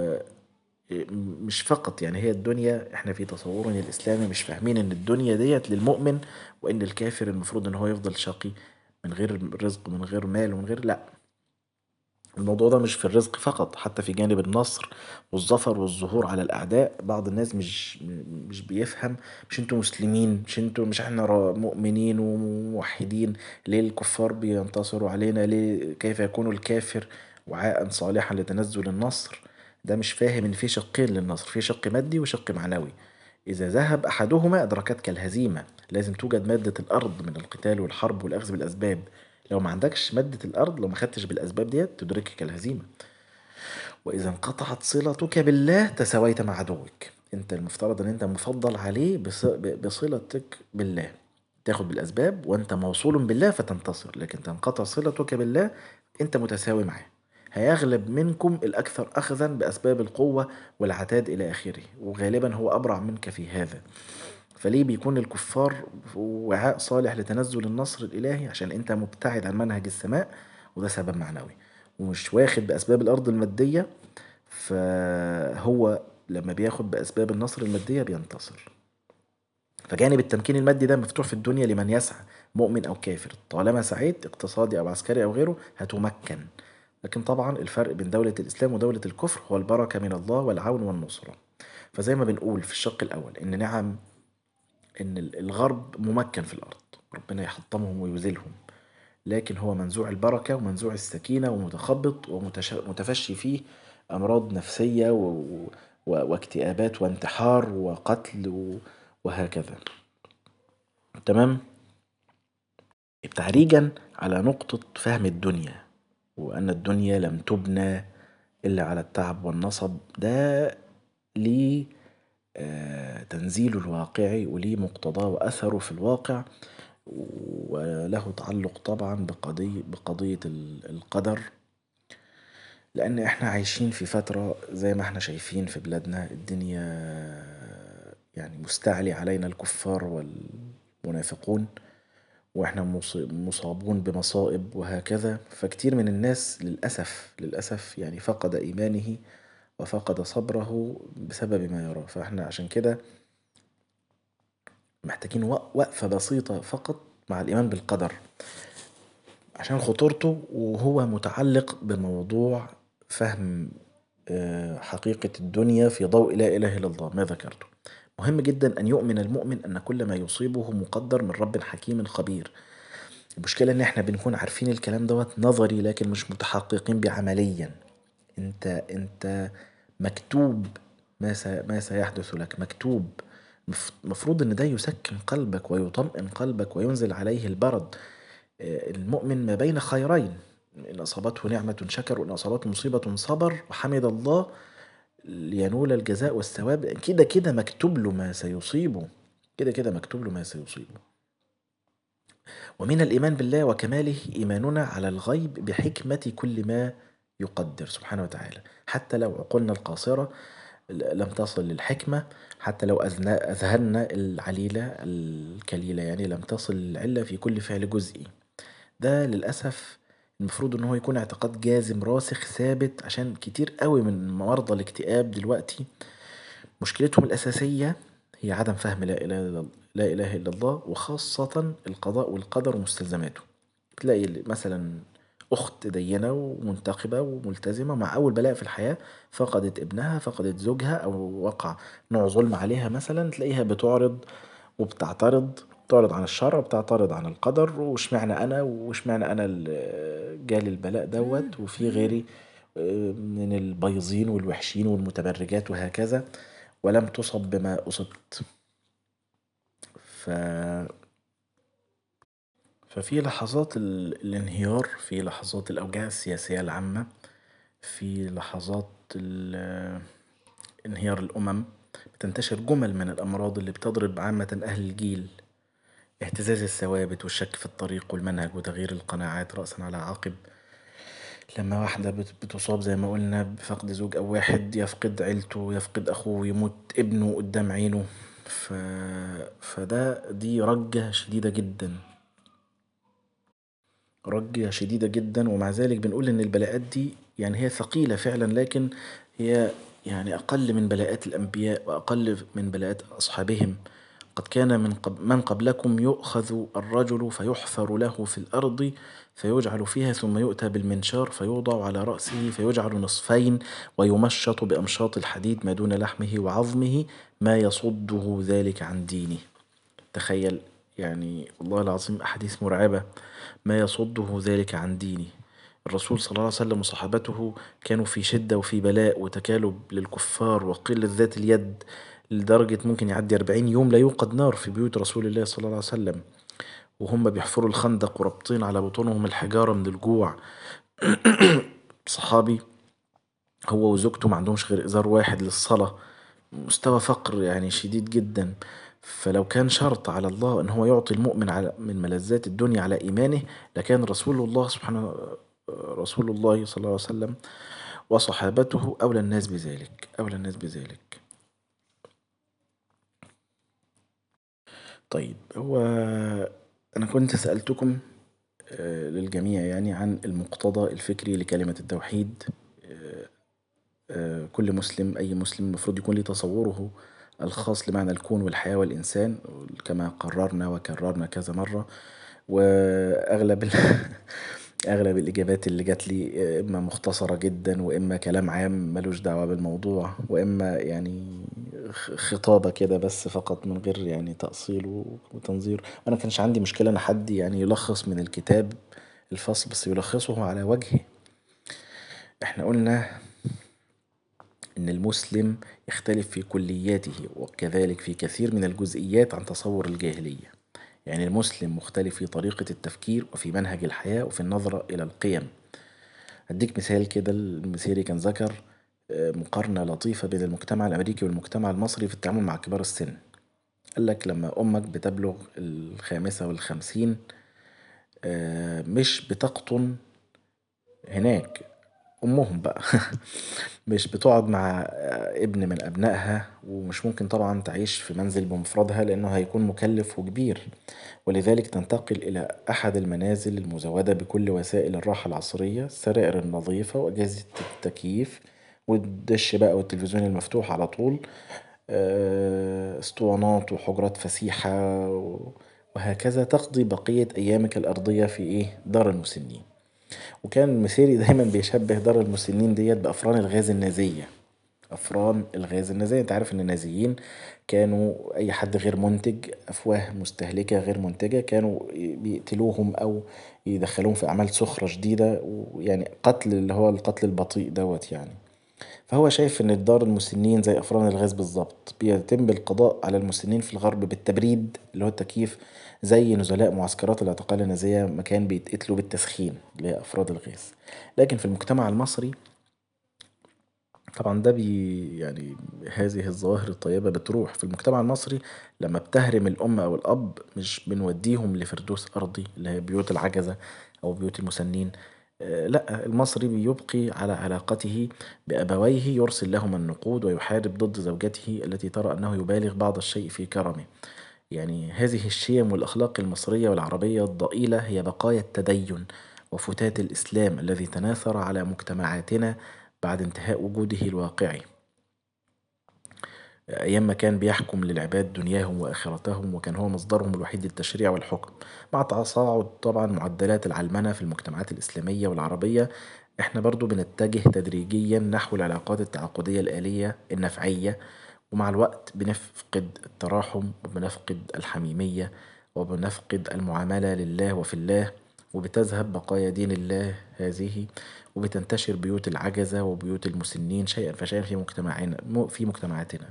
مش فقط يعني هي الدنيا احنا في تصورنا الاسلامي مش فاهمين ان الدنيا ديت للمؤمن وان الكافر المفروض ان هو يفضل شقي من غير رزق ومن غير مال ومن غير لا الموضوع ده مش في الرزق فقط حتى في جانب النصر والظفر والظهور على الأعداء بعض الناس مش مش بيفهم مش انتوا مسلمين مش انتوا مش احنا مؤمنين وموحدين ليه الكفار بينتصروا علينا ليه كيف يكون الكافر وعاء صالحا لتنزل النصر ده مش فاهم ان في شقين للنصر في شق مادي وشق معنوي إذا ذهب أحدهما أدركتك الهزيمة لازم توجد مادة الأرض من القتال والحرب والأخذ بالأسباب لو ما عندكش مادة الأرض لو ما خدتش بالأسباب ديت تدركك الهزيمة وإذا انقطعت صلتك بالله تساويت مع عدوك أنت المفترض أن أنت مفضل عليه بصلتك بالله تاخد بالأسباب وأنت موصول بالله فتنتصر لكن تنقطع صلتك بالله أنت متساوي معاه هيغلب منكم الأكثر أخذا بأسباب القوة والعتاد إلى آخره وغالبا هو أبرع منك في هذا فليه بيكون الكفار وعاء صالح لتنزل النصر الإلهي عشان أنت مبتعد عن منهج السماء وده سبب معنوي ومش واخد بأسباب الأرض المادية فهو لما بياخد بأسباب النصر المادية بينتصر فجانب التمكين المادي ده مفتوح في الدنيا لمن يسعى مؤمن أو كافر طالما سعيت اقتصادي أو عسكري أو غيره هتمكن لكن طبعا الفرق بين دولة الإسلام ودولة الكفر هو البركة من الله والعون والنصرة فزي ما بنقول في الشق الأول إن نعم إن الغرب ممكن في الأرض ربنا يحطمهم ويذلهم لكن هو منزوع البركة ومنزوع السكينة ومتخبط ومتفشي فيه أمراض نفسية و... و... واكتئابات وانتحار وقتل و... وهكذا تمام تعريجا على نقطة فهم الدنيا وأن الدنيا لم تبنى إلا على التعب والنصب ده ليه آه، تنزيله الواقعي وليه مقتضاه وأثره في الواقع وله تعلق طبعا بقضية, بقضية القدر لأن احنا عايشين في فترة زي ما احنا شايفين في بلادنا الدنيا يعني مستعلي علينا الكفار والمنافقون واحنا مصابون بمصائب وهكذا فكتير من الناس للأسف للأسف يعني فقد إيمانه وفقد صبره بسبب ما يراه فاحنا عشان كده محتاجين وقفة بسيطة فقط مع الإيمان بالقدر عشان خطورته وهو متعلق بموضوع فهم آه، حقيقة الدنيا في ضوء لا إله إلا الله ما ذكرته مهم جدا أن يؤمن المؤمن أن كل ما يصيبه مقدر من رب حكيم خبير المشكلة إن إحنا بنكون عارفين الكلام دوت نظري لكن مش متحققين بعمليا انت انت مكتوب ما ما سيحدث لك مكتوب مفروض ان ده يسكن قلبك ويطمئن قلبك وينزل عليه البرد المؤمن ما بين خيرين إن أصابته نعمة شكر وإن أصابته مصيبة صبر وحمد الله لينول الجزاء والثواب كده كده مكتوب له ما سيصيبه كده كده مكتوب له ما سيصيبه ومن الإيمان بالله وكماله إيماننا على الغيب بحكمة كل ما يقدر سبحانه وتعالى حتى لو عقولنا القاصرة لم تصل للحكمة حتى لو أذهلنا العليلة الكليلة يعني لم تصل العلة في كل فعل جزئي ده للأسف المفروض ان هو يكون اعتقاد جازم راسخ ثابت عشان كتير قوي من مرضى الاكتئاب دلوقتي مشكلتهم الأساسية هي عدم فهم لا إله إلا لا إله إلا الله وخاصة القضاء والقدر ومستلزماته تلاقي مثلا أخت دينة ومنتقبة وملتزمة مع أول بلاء في الحياة فقدت ابنها فقدت زوجها أو وقع نوع ظلم عليها مثلا تلاقيها بتعرض وبتعترض بتعرض عن الشرع وبتعترض عن القدر واشمعنى أنا واشمعنى أنا اللي جالي البلاء دوت وفي غيري من البايظين والوحشين والمتبرجات وهكذا ولم تصب بما أصبت ف ففي لحظات الانهيار في لحظات الأوجاع السياسية العامة في لحظات انهيار الأمم بتنتشر جمل من الأمراض اللي بتضرب عامة أهل الجيل اهتزاز الثوابت والشك في الطريق والمنهج وتغيير القناعات رأسا على عقب لما واحدة بتصاب زي ما قلنا بفقد زوج أو واحد يفقد عيلته يفقد أخوه يموت ابنه قدام عينه ف... فده دي رجة شديدة جدا رجة شديدة جدا ومع ذلك بنقول إن البلاءات دي يعني هي ثقيلة فعلا لكن هي يعني أقل من بلاءات الأنبياء وأقل من بلاءات أصحابهم قد كان من, قبل من قبلكم يؤخذ الرجل فيحفر له في الأرض فيجعل فيها ثم يؤتى بالمنشار فيوضع على رأسه فيجعل نصفين ويمشط بأمشاط الحديد ما دون لحمه وعظمه ما يصده ذلك عن دينه تخيل يعني والله العظيم أحاديث مرعبة ما يصده ذلك عن دينه الرسول صلى الله عليه وسلم وصحابته كانوا في شدة وفي بلاء وتكالب للكفار وقلة ذات اليد لدرجة ممكن يعدي أربعين يوم لا يوقد نار في بيوت رسول الله صلى الله عليه وسلم وهم بيحفروا الخندق ورابطين على بطونهم الحجارة من الجوع صحابي هو وزوجته ما عندهمش غير إزار واحد للصلاة مستوى فقر يعني شديد جدا فلو كان شرط على الله ان هو يعطي المؤمن على من ملذات الدنيا على ايمانه لكان رسول الله سبحانه رسول الله صلى الله عليه وسلم وصحابته اولى الناس بذلك اولى الناس بذلك طيب هو انا كنت سألتكم للجميع يعني عن المقتضى الفكري لكلمة التوحيد كل مسلم اي مسلم المفروض يكون ليه تصوره الخاص لمعنى الكون والحياة والإنسان كما قررنا وكررنا كذا مرة وأغلب أغلب الإجابات اللي جاتلي إما مختصرة جدا وإما كلام عام ملوش دعوة بالموضوع وإما يعني خطابة كده بس فقط من غير يعني تأصيل وتنظير وأنا مكانش عندي مشكلة إن حد يعني يلخص من الكتاب الفصل بس يلخصه على وجهه احنا قلنا إن المسلم يختلف في كلياته وكذلك في كثير من الجزئيات عن تصور الجاهلية يعني المسلم مختلف في طريقة التفكير وفي منهج الحياة وفي النظرة إلى القيم أديك مثال كده المسيري كان ذكر مقارنة لطيفة بين المجتمع الأمريكي والمجتمع المصري في التعامل مع كبار السن قالك لما أمك بتبلغ الخامسة والخمسين مش بتقطن هناك أمهم بقى مش بتقعد مع ابن من أبنائها ومش ممكن طبعا تعيش في منزل بمفردها لأنه هيكون مكلف وكبير ولذلك تنتقل إلى أحد المنازل المزودة بكل وسائل الراحة العصرية السرائر النظيفة وأجهزة التكييف والدش بقى والتلفزيون المفتوح على طول اسطوانات وحجرات فسيحة وهكذا تقضي بقية أيامك الأرضية في إيه دار المسنين وكان المسيري دايما بيشبه دار المسنين ديت بأفران الغاز النازية أفران الغاز النازية أنت عارف إن النازيين كانوا أي حد غير منتج أفواه مستهلكة غير منتجة كانوا بيقتلوهم أو يدخلوهم في أعمال سخرة شديدة ويعني قتل اللي هو القتل البطيء دوت يعني فهو شايف إن دار المسنين زي أفران الغاز بالظبط بيتم القضاء على المسنين في الغرب بالتبريد اللي هو التكييف زي نزلاء معسكرات الاعتقال النازية ما كان بيتقتلوا بالتسخين اللي هي أفراد الغاز لكن في المجتمع المصري طبعا ده بي يعني هذه الظواهر الطيبة بتروح في المجتمع المصري لما بتهرم الأم أو الأب مش بنوديهم لفردوس أرضي اللي هي بيوت العجزة أو بيوت المسنين لأ المصري بيبقي على علاقته بأبويه يرسل لهما النقود ويحارب ضد زوجته التي ترى أنه يبالغ بعض الشيء في كرمه يعني هذه الشيم والأخلاق المصرية والعربية الضئيلة هي بقايا التدين وفتات الإسلام الذي تناثر على مجتمعاتنا بعد انتهاء وجوده الواقعي أيام ما كان بيحكم للعباد دنياهم وآخرتهم وكان هو مصدرهم الوحيد للتشريع والحكم مع تصاعد طبعا معدلات العلمنة في المجتمعات الإسلامية والعربية احنا برضو بنتجه تدريجيا نحو العلاقات التعاقدية الآلية النفعية ومع الوقت بنفقد التراحم وبنفقد الحميمية وبنفقد المعاملة لله وفي الله وبتذهب بقايا دين الله هذه وبتنتشر بيوت العجزة وبيوت المسنين شيئا فشيئا في مجتمعنا في مجتمعاتنا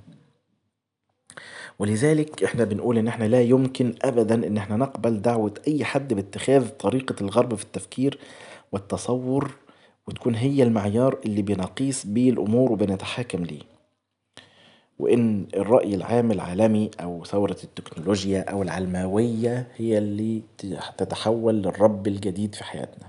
ولذلك احنا بنقول ان احنا لا يمكن ابدا ان احنا نقبل دعوة اي حد باتخاذ طريقة الغرب في التفكير والتصور وتكون هي المعيار اللي بنقيس بيه الامور وبنتحاكم ليه وإن الرأي العام العالمي أو ثورة التكنولوجيا أو العلماوية هي اللي تتحول للرب الجديد في حياتنا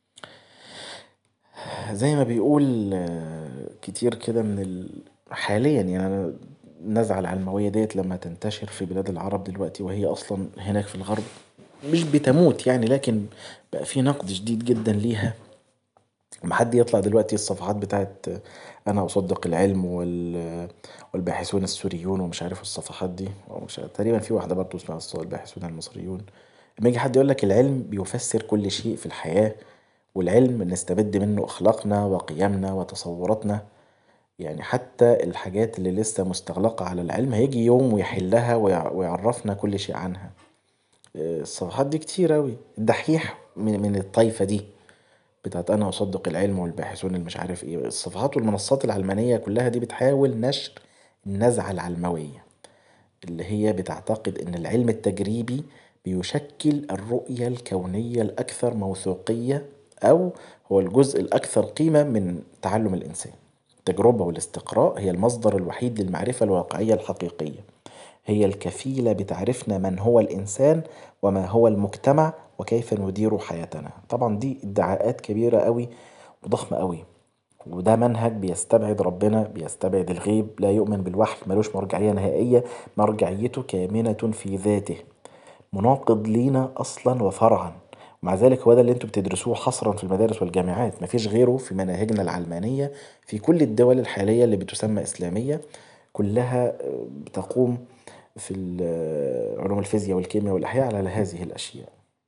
زي ما بيقول كتير كده من ال حاليا يعني النزعة العلموية ديت لما تنتشر في بلاد العرب دلوقتي وهي أصلا هناك في الغرب مش بتموت يعني لكن بقى في نقد شديد جدا ليها لما حد يطلع دلوقتي الصفحات بتاعت أنا أصدق العلم والباحثون السوريون ومش عارف الصفحات دي تقريبا في واحدة برضه اسمها الباحثون المصريون لما يجي حد يقولك العلم بيفسر كل شيء في الحياة والعلم نستبد منه أخلاقنا وقيمنا وتصوراتنا يعني حتى الحاجات اللي لسه مستغلقة على العلم هيجي يوم ويحلها ويعرفنا كل شيء عنها الصفحات دي كتير أوي الدحيح من الطايفة دي بتاعت أنا أصدق العلم والباحثون المش عارف إيه الصفحات والمنصات العلمانية كلها دي بتحاول نشر النزعة العلموية اللي هي بتعتقد إن العلم التجريبي بيشكل الرؤية الكونية الأكثر موثوقية أو هو الجزء الأكثر قيمة من تعلم الإنسان التجربة والاستقراء هي المصدر الوحيد للمعرفة الواقعية الحقيقية هي الكفيلة بتعرفنا من هو الإنسان وما هو المجتمع وكيف ندير حياتنا طبعا دي ادعاءات كبيرة أوي وضخمة أوي وده منهج بيستبعد ربنا بيستبعد الغيب لا يؤمن بالوحي ملوش مرجعية نهائية مرجعيته كامنة في ذاته مناقض لينا أصلا وفرعا ومع ذلك هو ده اللي انتوا بتدرسوه حصرا في المدارس والجامعات مفيش غيره في مناهجنا العلمانية في كل الدول الحالية اللي بتسمى إسلامية كلها بتقوم في علوم الفيزياء والكيمياء والأحياء على هذه الأشياء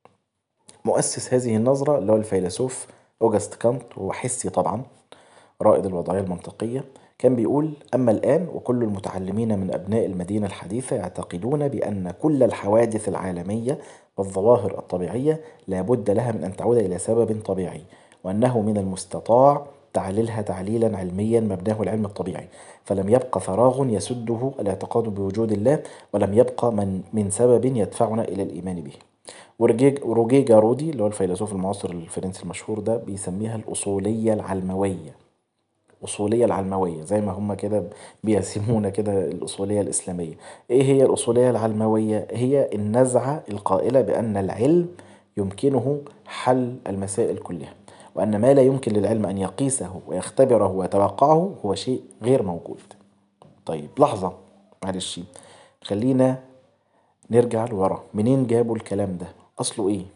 مؤسس هذه النظرة اللي هو الفيلسوف أوجست كانت وهو حسي طبعا رائد الوضعية المنطقية كان بيقول أما الآن وكل المتعلمين من أبناء المدينة الحديثة يعتقدون بأن كل الحوادث العالمية والظواهر الطبيعية لا بد لها من أن تعود إلى سبب طبيعي وأنه من المستطاع تعليلها تعليلا علميا مبناه العلم الطبيعي فلم يبقى فراغ يسده الاعتقاد بوجود الله ولم يبقى من, من سبب يدفعنا إلى الإيمان به وروجيه جارودي اللي هو الفيلسوف المعاصر الفرنسي المشهور ده بيسميها الأصولية العلموية الأصولية العلموية زي ما هم كده بيسمونا كده الأصولية الإسلامية إيه هي الأصولية العلموية؟ هي النزعة القائلة بأن العلم يمكنه حل المسائل كلها وأن ما لا يمكن للعلم أن يقيسه ويختبره ويتوقعه هو شيء غير موجود طيب لحظة معلش خلينا نرجع لورا منين جابوا الكلام ده أصله إيه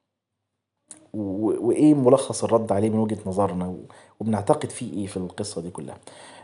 وإيه ملخص الرد عليه من وجهة نظرنا وبنعتقد فيه إيه في القصة دي كلها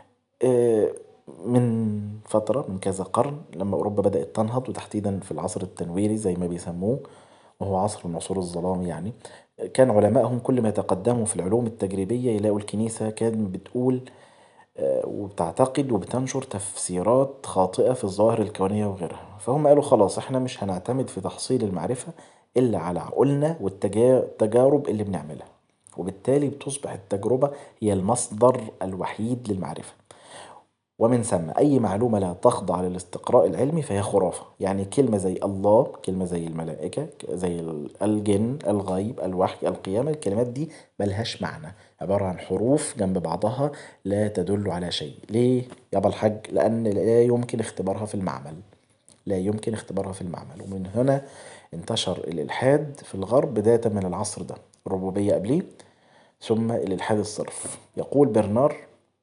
من فترة من كذا قرن لما أوروبا بدأت تنهض وتحديدا في العصر التنويري زي ما بيسموه وهو عصر من عصور الظلام يعني كان علمائهم كل ما يتقدموا في العلوم التجريبية يلاقوا الكنيسة كان بتقول وبتعتقد وبتنشر تفسيرات خاطئة في الظواهر الكونية وغيرها فهم قالوا خلاص احنا مش هنعتمد في تحصيل المعرفة إلا على عقولنا والتجارب اللي بنعملها وبالتالي بتصبح التجربة هي المصدر الوحيد للمعرفة ومن ثم أي معلومة لا تخضع للاستقراء العلمي فهي خرافة يعني كلمة زي الله كلمة زي الملائكة زي الجن الغيب الوحي القيامة الكلمات دي ملهاش معنى عبارة عن حروف جنب بعضها لا تدل على شيء ليه يابا الحاج لأن لا يمكن اختبارها في المعمل لا يمكن اختبارها في المعمل ومن هنا انتشر الإلحاد في الغرب بداية من العصر ده الربوبية قبليه ثم الإلحاد الصرف يقول برنار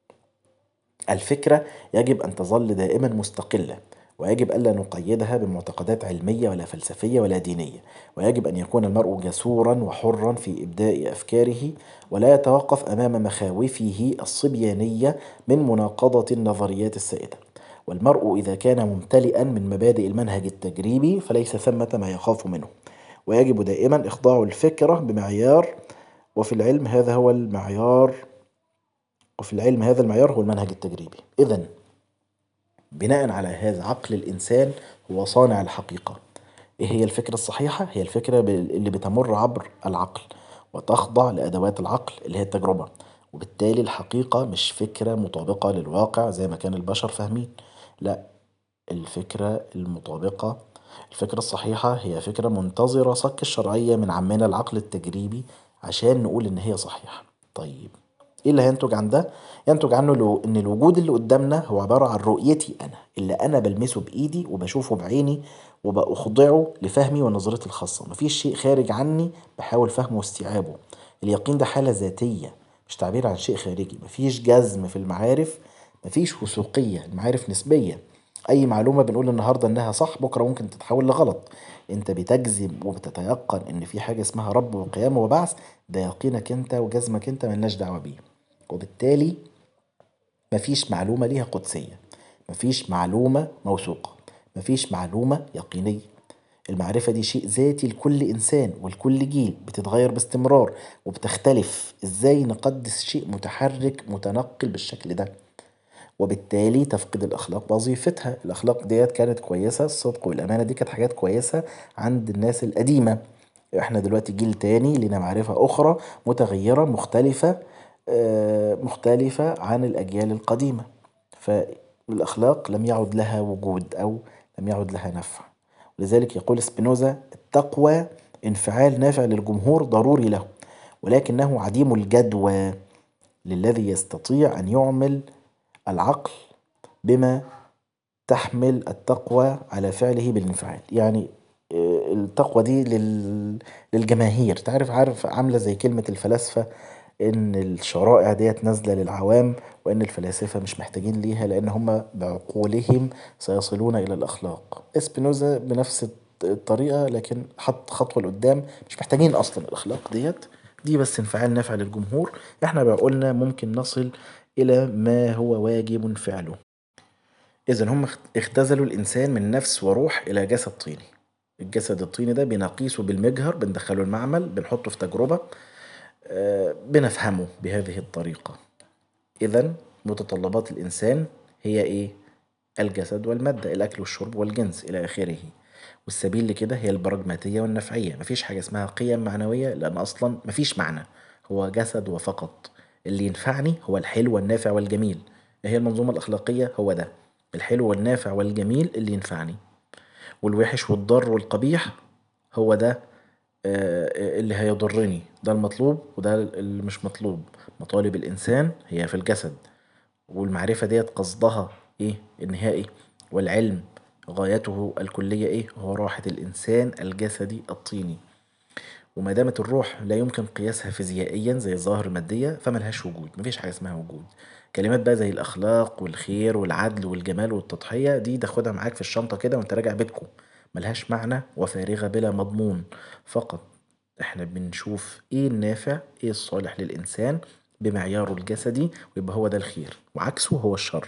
الفكرة يجب أن تظل دائما مستقلة ويجب ألا نقيدها بمعتقدات علمية ولا فلسفية ولا دينية ويجب أن يكون المرء جسورا وحرا في إبداء أفكاره ولا يتوقف أمام مخاوفه الصبيانية من مناقضة النظريات السائدة والمرء إذا كان ممتلئا من مبادئ المنهج التجريبي فليس ثمة ما يخاف منه ويجب دائما إخضاع الفكرة بمعيار وفي العلم هذا هو المعيار وفي العلم هذا المعيار هو المنهج التجريبي إذا بناء على هذا عقل الإنسان هو صانع الحقيقة إيه هي الفكرة الصحيحة؟ هي الفكرة اللي بتمر عبر العقل وتخضع لأدوات العقل اللي هي التجربة وبالتالي الحقيقة مش فكرة مطابقة للواقع زي ما كان البشر فاهمين لا الفكرة المطابقة الفكرة الصحيحة هي فكرة منتظرة صك الشرعية من عمنا العقل التجريبي عشان نقول إن هي صحيحة طيب ايه اللي هينتج عن ده ينتج عنه لو ان الوجود اللي قدامنا هو عبارة عن رؤيتي انا اللي انا بلمسه بايدي وبشوفه بعيني وبأخضعه لفهمي ونظرتي الخاصة مفيش شيء خارج عني بحاول فهمه واستيعابه اليقين ده حالة ذاتية مش تعبير عن شيء خارجي مفيش جزم في المعارف مفيش وثوقية المعارف نسبية اي معلومة بنقول النهاردة انها صح بكرة ممكن تتحول لغلط انت بتجزم وبتتيقن ان في حاجة اسمها رب وقيامة وبعث ده يقينك انت وجزمك انت ملناش دعوة بيه وبالتالي مفيش معلومة ليها قدسية مفيش معلومة موثوقة مفيش معلومة يقينية المعرفة دي شيء ذاتي لكل إنسان ولكل جيل بتتغير باستمرار وبتختلف إزاي نقدس شيء متحرك متنقل بالشكل ده وبالتالي تفقد الأخلاق وظيفتها الأخلاق ديت كانت كويسة الصدق والأمانة دي كانت حاجات كويسة عند الناس القديمة احنا دلوقتي جيل تاني لنا معرفة أخرى متغيرة مختلفة مختلفة عن الأجيال القديمة فالأخلاق لم يعد لها وجود أو لم يعد لها نفع ولذلك يقول سبينوزا التقوى انفعال نافع للجمهور ضروري له ولكنه عديم الجدوى للذي يستطيع أن يعمل العقل بما تحمل التقوى على فعله بالانفعال يعني التقوى دي للجماهير تعرف عارف عاملة زي كلمة الفلاسفة إن الشرائع ديت نازلة للعوام وإن الفلاسفة مش محتاجين ليها لأن هم بعقولهم سيصلون إلى الأخلاق اسبينوزا بنفس الطريقة لكن حط خطوة لقدام مش محتاجين أصلا الأخلاق ديت دي بس انفعال نافع للجمهور احنا بعقولنا ممكن نصل إلى ما هو واجب فعله إذا هم اختزلوا الإنسان من نفس وروح إلى جسد طيني الجسد الطيني ده بنقيسه بالمجهر بندخله المعمل بنحطه في تجربة بنفهمه بهذه الطريقة إذا متطلبات الإنسان هي إيه؟ الجسد والمادة الأكل والشرب والجنس إلى آخره والسبيل لكده هي البراجماتية والنفعية مفيش حاجة اسمها قيم معنوية لأن أصلا مفيش معنى هو جسد وفقط اللي ينفعني هو الحلو والنافع والجميل هي المنظومة الأخلاقية هو ده الحلو والنافع والجميل اللي ينفعني والوحش والضار والقبيح هو ده اللي هيضرني ده المطلوب وده اللي مش مطلوب مطالب الإنسان هي في الجسد والمعرفة ديت قصدها إيه النهائي والعلم غايته الكلية إيه هو راحة الإنسان الجسدي الطيني وما دامت الروح لا يمكن قياسها فيزيائيا زي الظاهر المادية فملهاش وجود مفيش حاجة اسمها وجود كلمات بقى زي الأخلاق والخير والعدل والجمال والتضحية دي تاخدها معاك في الشنطة كده وانت راجع بيتكم ملهاش معنى وفارغة بلا مضمون فقط احنا بنشوف ايه النافع ايه الصالح للإنسان بمعياره الجسدي ويبقى هو ده الخير وعكسه هو الشر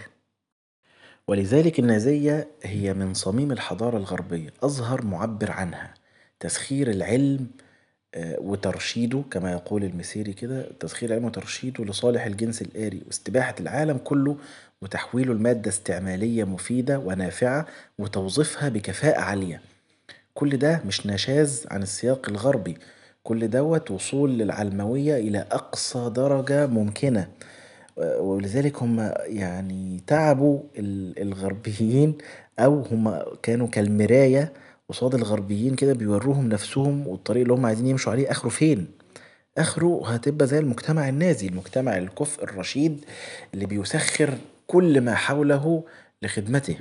ولذلك النازية هي من صميم الحضارة الغربية أظهر معبر عنها تسخير العلم وترشيده كما يقول المسيري كده تسخير العلم وترشيده لصالح الجنس الآري واستباحة العالم كله وتحويله لمادة استعمالية مفيدة ونافعة وتوظيفها بكفاءة عالية كل ده مش نشاذ عن السياق الغربي كل دوت وصول للعلموية إلى أقصى درجة ممكنة ولذلك هم يعني تعبوا الغربيين أو هم كانوا كالمراية قصاد الغربيين كده بيوروهم نفسهم والطريق اللي هم عايزين يمشوا عليه آخره فين آخره هتبقى زي المجتمع النازي المجتمع الكفء الرشيد اللي بيسخر كل ما حوله لخدمته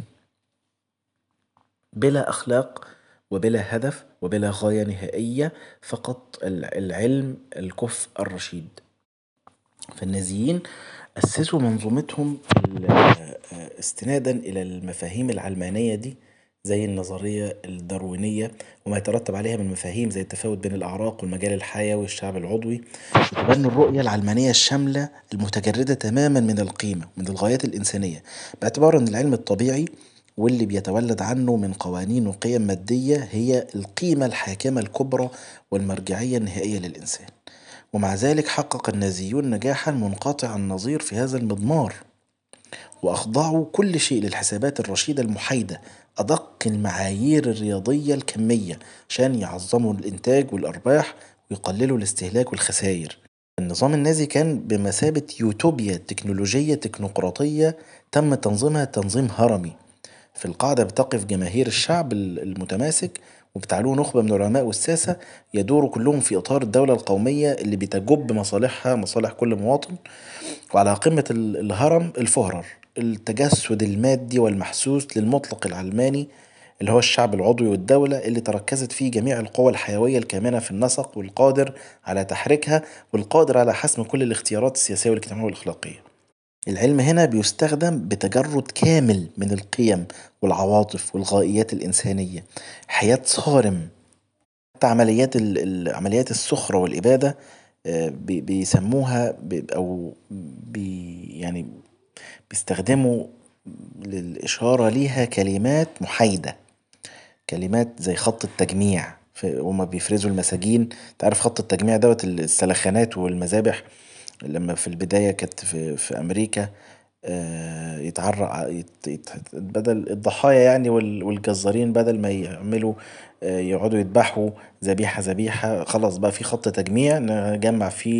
بلا أخلاق وبلا هدف وبلا غاية نهائية فقط العلم الكفء الرشيد فالنازيين أسسوا منظومتهم استنادا إلى المفاهيم العلمانية دي زي النظرية الداروينية وما يترتب عليها من مفاهيم زي التفاوت بين الأعراق والمجال الحيوي والشعب العضوي وتبنوا الرؤية العلمانية الشاملة المتجردة تماما من القيمة من الغايات الإنسانية باعتبار أن العلم الطبيعي واللي بيتولد عنه من قوانين وقيم مادية هي القيمة الحاكمة الكبرى والمرجعية النهائية للإنسان ومع ذلك حقق النازيون نجاحا منقطع النظير في هذا المضمار وأخضعوا كل شيء للحسابات الرشيدة المحايدة أدق المعايير الرياضية الكمية عشان يعظموا الإنتاج والأرباح ويقللوا الاستهلاك والخسائر النظام النازي كان بمثابة يوتوبيا تكنولوجية تكنوقراطية تم تنظيمها تنظيم هرمي في القاعدة بتقف جماهير الشعب المتماسك وبتعلوه نخبة من العلماء والساسة يدوروا كلهم في إطار الدولة القومية اللي بتجب مصالحها مصالح كل مواطن وعلى قمة الهرم الفهرر التجسد المادي والمحسوس للمطلق العلماني اللي هو الشعب العضوي والدولة اللي تركزت فيه جميع القوى الحيوية الكامنة في النسق والقادر على تحريكها والقادر على حسم كل الاختيارات السياسية والاجتماعية والأخلاقية العلم هنا بيستخدم بتجرد كامل من القيم والعواطف والغائيات الإنسانية حياة صارم حتى عمليات عمليات السخرة والإبادة بيسموها أو بي يعني بيستخدموا للإشارة ليها كلمات محايدة كلمات زي خط التجميع هما بيفرزوا المساجين تعرف خط التجميع دوت السلخانات والمذابح لما في البداية كانت في, في أمريكا يتعرق بدل الضحايا يعني والجزارين بدل ما يعملوا يقعدوا يذبحوا ذبيحة ذبيحة خلاص بقى في خط تجميع نجمع فيه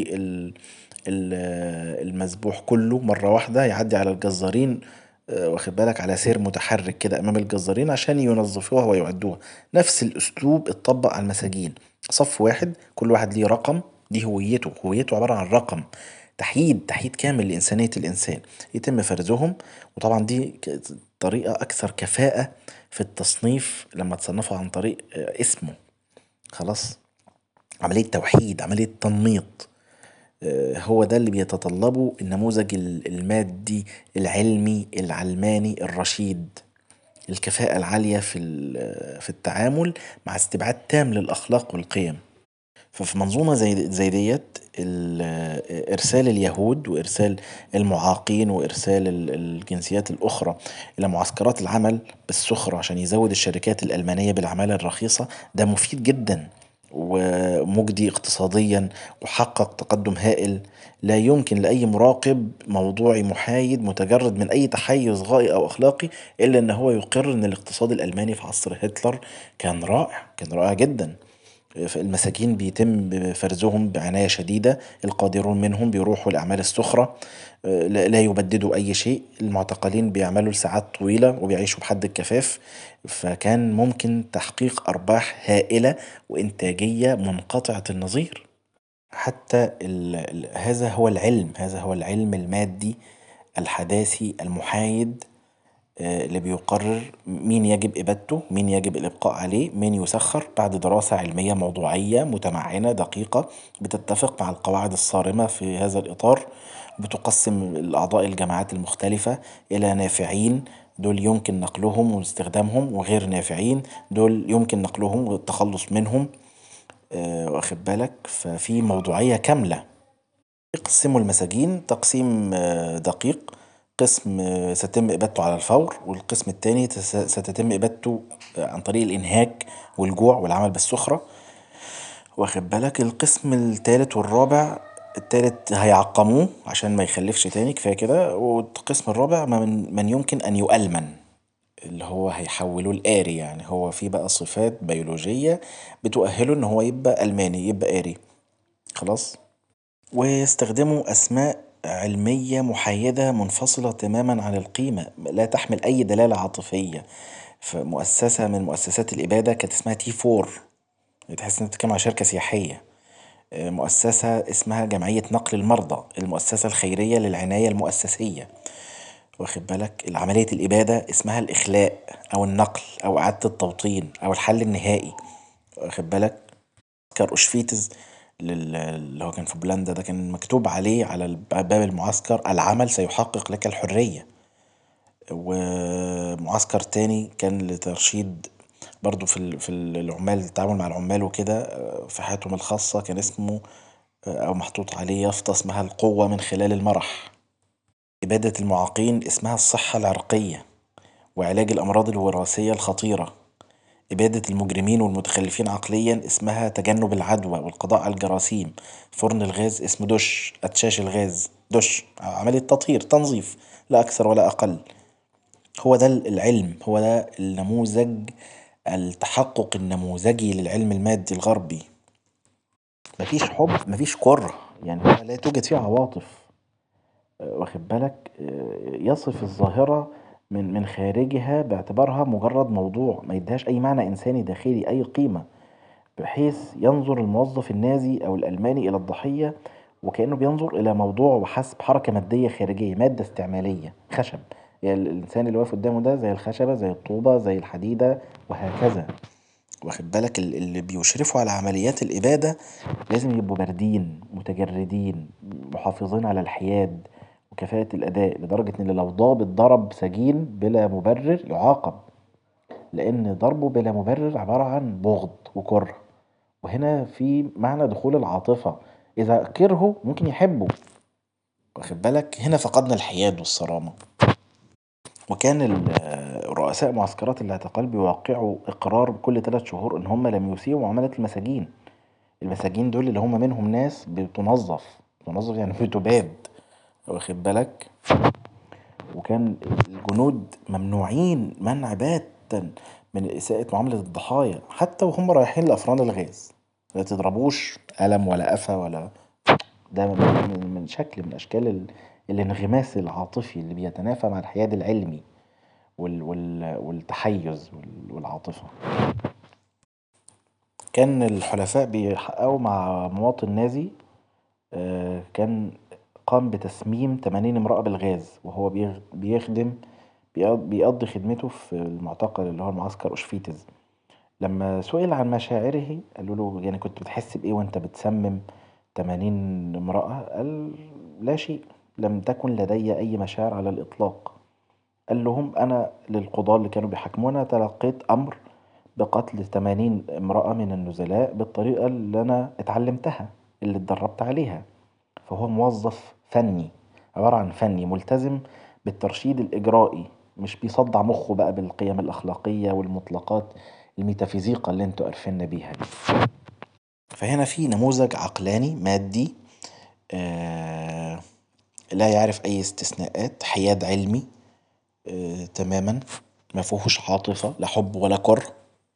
المذبوح كله مرة واحدة يعدي على الجزارين واخد بالك على سير متحرك كده أمام الجزارين عشان ينظفوها ويعدوها نفس الأسلوب اتطبق على المساجين صف واحد كل واحد ليه رقم دي هويته هويته عبارة عن رقم تحييد تحييد كامل لإنسانية الإنسان يتم فرزهم وطبعا دي طريقة أكثر كفاءة في التصنيف لما تصنفه عن طريق اسمه خلاص عملية توحيد عملية تنميط هو ده اللي بيتطلبه النموذج المادي العلمي العلماني الرشيد الكفاءة العالية في في التعامل مع استبعاد تام للأخلاق والقيم ففي منظومة زي زي ديت إرسال اليهود وإرسال المعاقين وإرسال الجنسيات الأخرى إلى معسكرات العمل بالسخرة عشان يزود الشركات الألمانية بالعمالة الرخيصة ده مفيد جدا ومجدي اقتصاديا وحقق تقدم هائل لا يمكن لأي مراقب موضوعي محايد متجرد من أي تحيز غائي أو أخلاقي إلا أن هو يقر أن الاقتصاد الألماني في عصر هتلر كان رائع كان رائع جدا المساجين بيتم فرزهم بعناية شديدة القادرون منهم بيروحوا لأعمال السخرة لا يبددوا أي شيء المعتقلين بيعملوا لساعات طويلة وبيعيشوا بحد الكفاف فكان ممكن تحقيق أرباح هائلة وإنتاجية منقطعة النظير حتى هذا هو العلم هذا هو العلم المادي الحداثي المحايد اللي بيقرر مين يجب إبادته مين يجب الإبقاء عليه مين يسخر بعد دراسة علمية موضوعية متمعنة دقيقة بتتفق مع القواعد الصارمة في هذا الإطار بتقسم الأعضاء الجماعات المختلفة إلى نافعين دول يمكن نقلهم واستخدامهم وغير نافعين دول يمكن نقلهم والتخلص منهم واخد بالك ففي موضوعية كاملة يقسموا المساجين تقسيم دقيق قسم ستتم إبادته على الفور والقسم التاني ستتم إبادته عن طريق الإنهاك والجوع والعمل بالسخرة واخد بالك القسم التالت والرابع التالت هيعقموه عشان ميخلفش تاني كفايه كدا والقسم الرابع من يمكن ان يؤلمن اللي هو هيحولوه لآري يعني هو فيه بقا صفات بيولوجية بتؤهله ان هو يبقى ألماني يبقى آري خلاص ويستخدموا أسماء علمية محايدة منفصلة تماما عن القيمة لا تحمل أي دلالة عاطفية فمؤسسة من مؤسسات الإبادة كانت اسمها تي فور تحس انك بتتكلم عن شركة سياحية مؤسسة اسمها جمعية نقل المرضى المؤسسة الخيرية للعناية المؤسسية واخد بالك عملية الإبادة اسمها الإخلاء أو النقل أو إعادة التوطين أو الحل النهائي واخد بالك معسكر أوشفيتز اللي هو كان في بولندا ده كان مكتوب عليه على باب المعسكر العمل سيحقق لك الحرية ومعسكر تاني كان لترشيد برضو في العمال التعامل مع العمال وكدا في حياتهم الخاصة كان اسمه أو محطوط عليه يافطة اسمها القوة من خلال المرح إبادة المعاقين اسمها الصحة العرقية وعلاج الأمراض الوراثية الخطيرة إبادة المجرمين والمتخلفين عقليا اسمها تجنب العدوى والقضاء على الجراثيم فرن الغاز اسمه دش أتشاش الغاز دش عملية تطهير تنظيف لا أكثر ولا أقل هو دا العلم هو دا النموذج التحقق النموذجي للعلم المادي الغربي مفيش حب مفيش كره يعني لا توجد فيه عواطف واخد بالك يصف الظاهرة من خارجها باعتبارها مجرد موضوع ميديهاش أي معنى إنساني داخلي أي قيمة بحيث ينظر الموظف النازي أو الألماني إلى الضحية وكأنه بينظر إلى موضوع وحسب حركة مادية خارجية مادة استعمالية خشب يعني الإنسان اللي واقف قدامه دا زي الخشبة زي الطوبة زي الحديدة وهكذا واخد بالك اللي بيشرفوا على عمليات الإبادة لازم يبقوا باردين متجردين محافظين على الحياد وكفاءة الأداء لدرجة ان لو ضابط ضرب سجين بلا مبرر يعاقب لأن ضربه بلا مبرر عبارة عن بغض وكره وهنا في معنى دخول العاطفة إذا كرهه ممكن يحبه واخد بالك هنا فقدنا الحياد والصرامة وكان رؤساء معسكرات الاعتقال بيوقعوا إقرار كل تلات شهور إن هما لم يسيئوا معاملة المساجين المساجين دول اللي هما منهم ناس بتنظف بتنظف يعني بتباد واخد بالك وكان الجنود ممنوعين منع باتا من إساءة معاملة الضحايا حتى وهم رايحين لأفران الغاز متضربوش قلم ولا قفا ولا ده من شكل من أشكال الانغماس العاطفي اللي بيتنافى مع الحياد العلمي والتحيز والعاطفة كان الحلفاء بيحققوا مع مواطن نازي كان قام بتسميم تمانين امرأة بالغاز وهو بيخدم بيقضي خدمته في المعتقل اللي هو المعسكر أوشفيتز لما سئل عن مشاعره قالوله يعني كنت بتحس بإيه وانت بتسمم تمانين امرأة قال لا شيء لم تكن لدي أي مشاعر على الإطلاق قالهم أنا للقضاة اللي كانوا بيحاكمونا تلقيت أمر بقتل تمانين امرأة من النزلاء بالطريقة اللي أنا اتعلمتها اللي اتدربت عليها فهو موظف فني عبارة عن فني ملتزم بالترشيد الإجرائي مش بيصدع مخه بقى بالقيم الأخلاقية والمطلقات الميتافيزيقا اللي انتوا قرفنا بيها دي فهنا في نموذج عقلاني مادي لا يعرف أي استثناءات حياد علمي تماما مفيهوش عاطفة لا حب ولا كره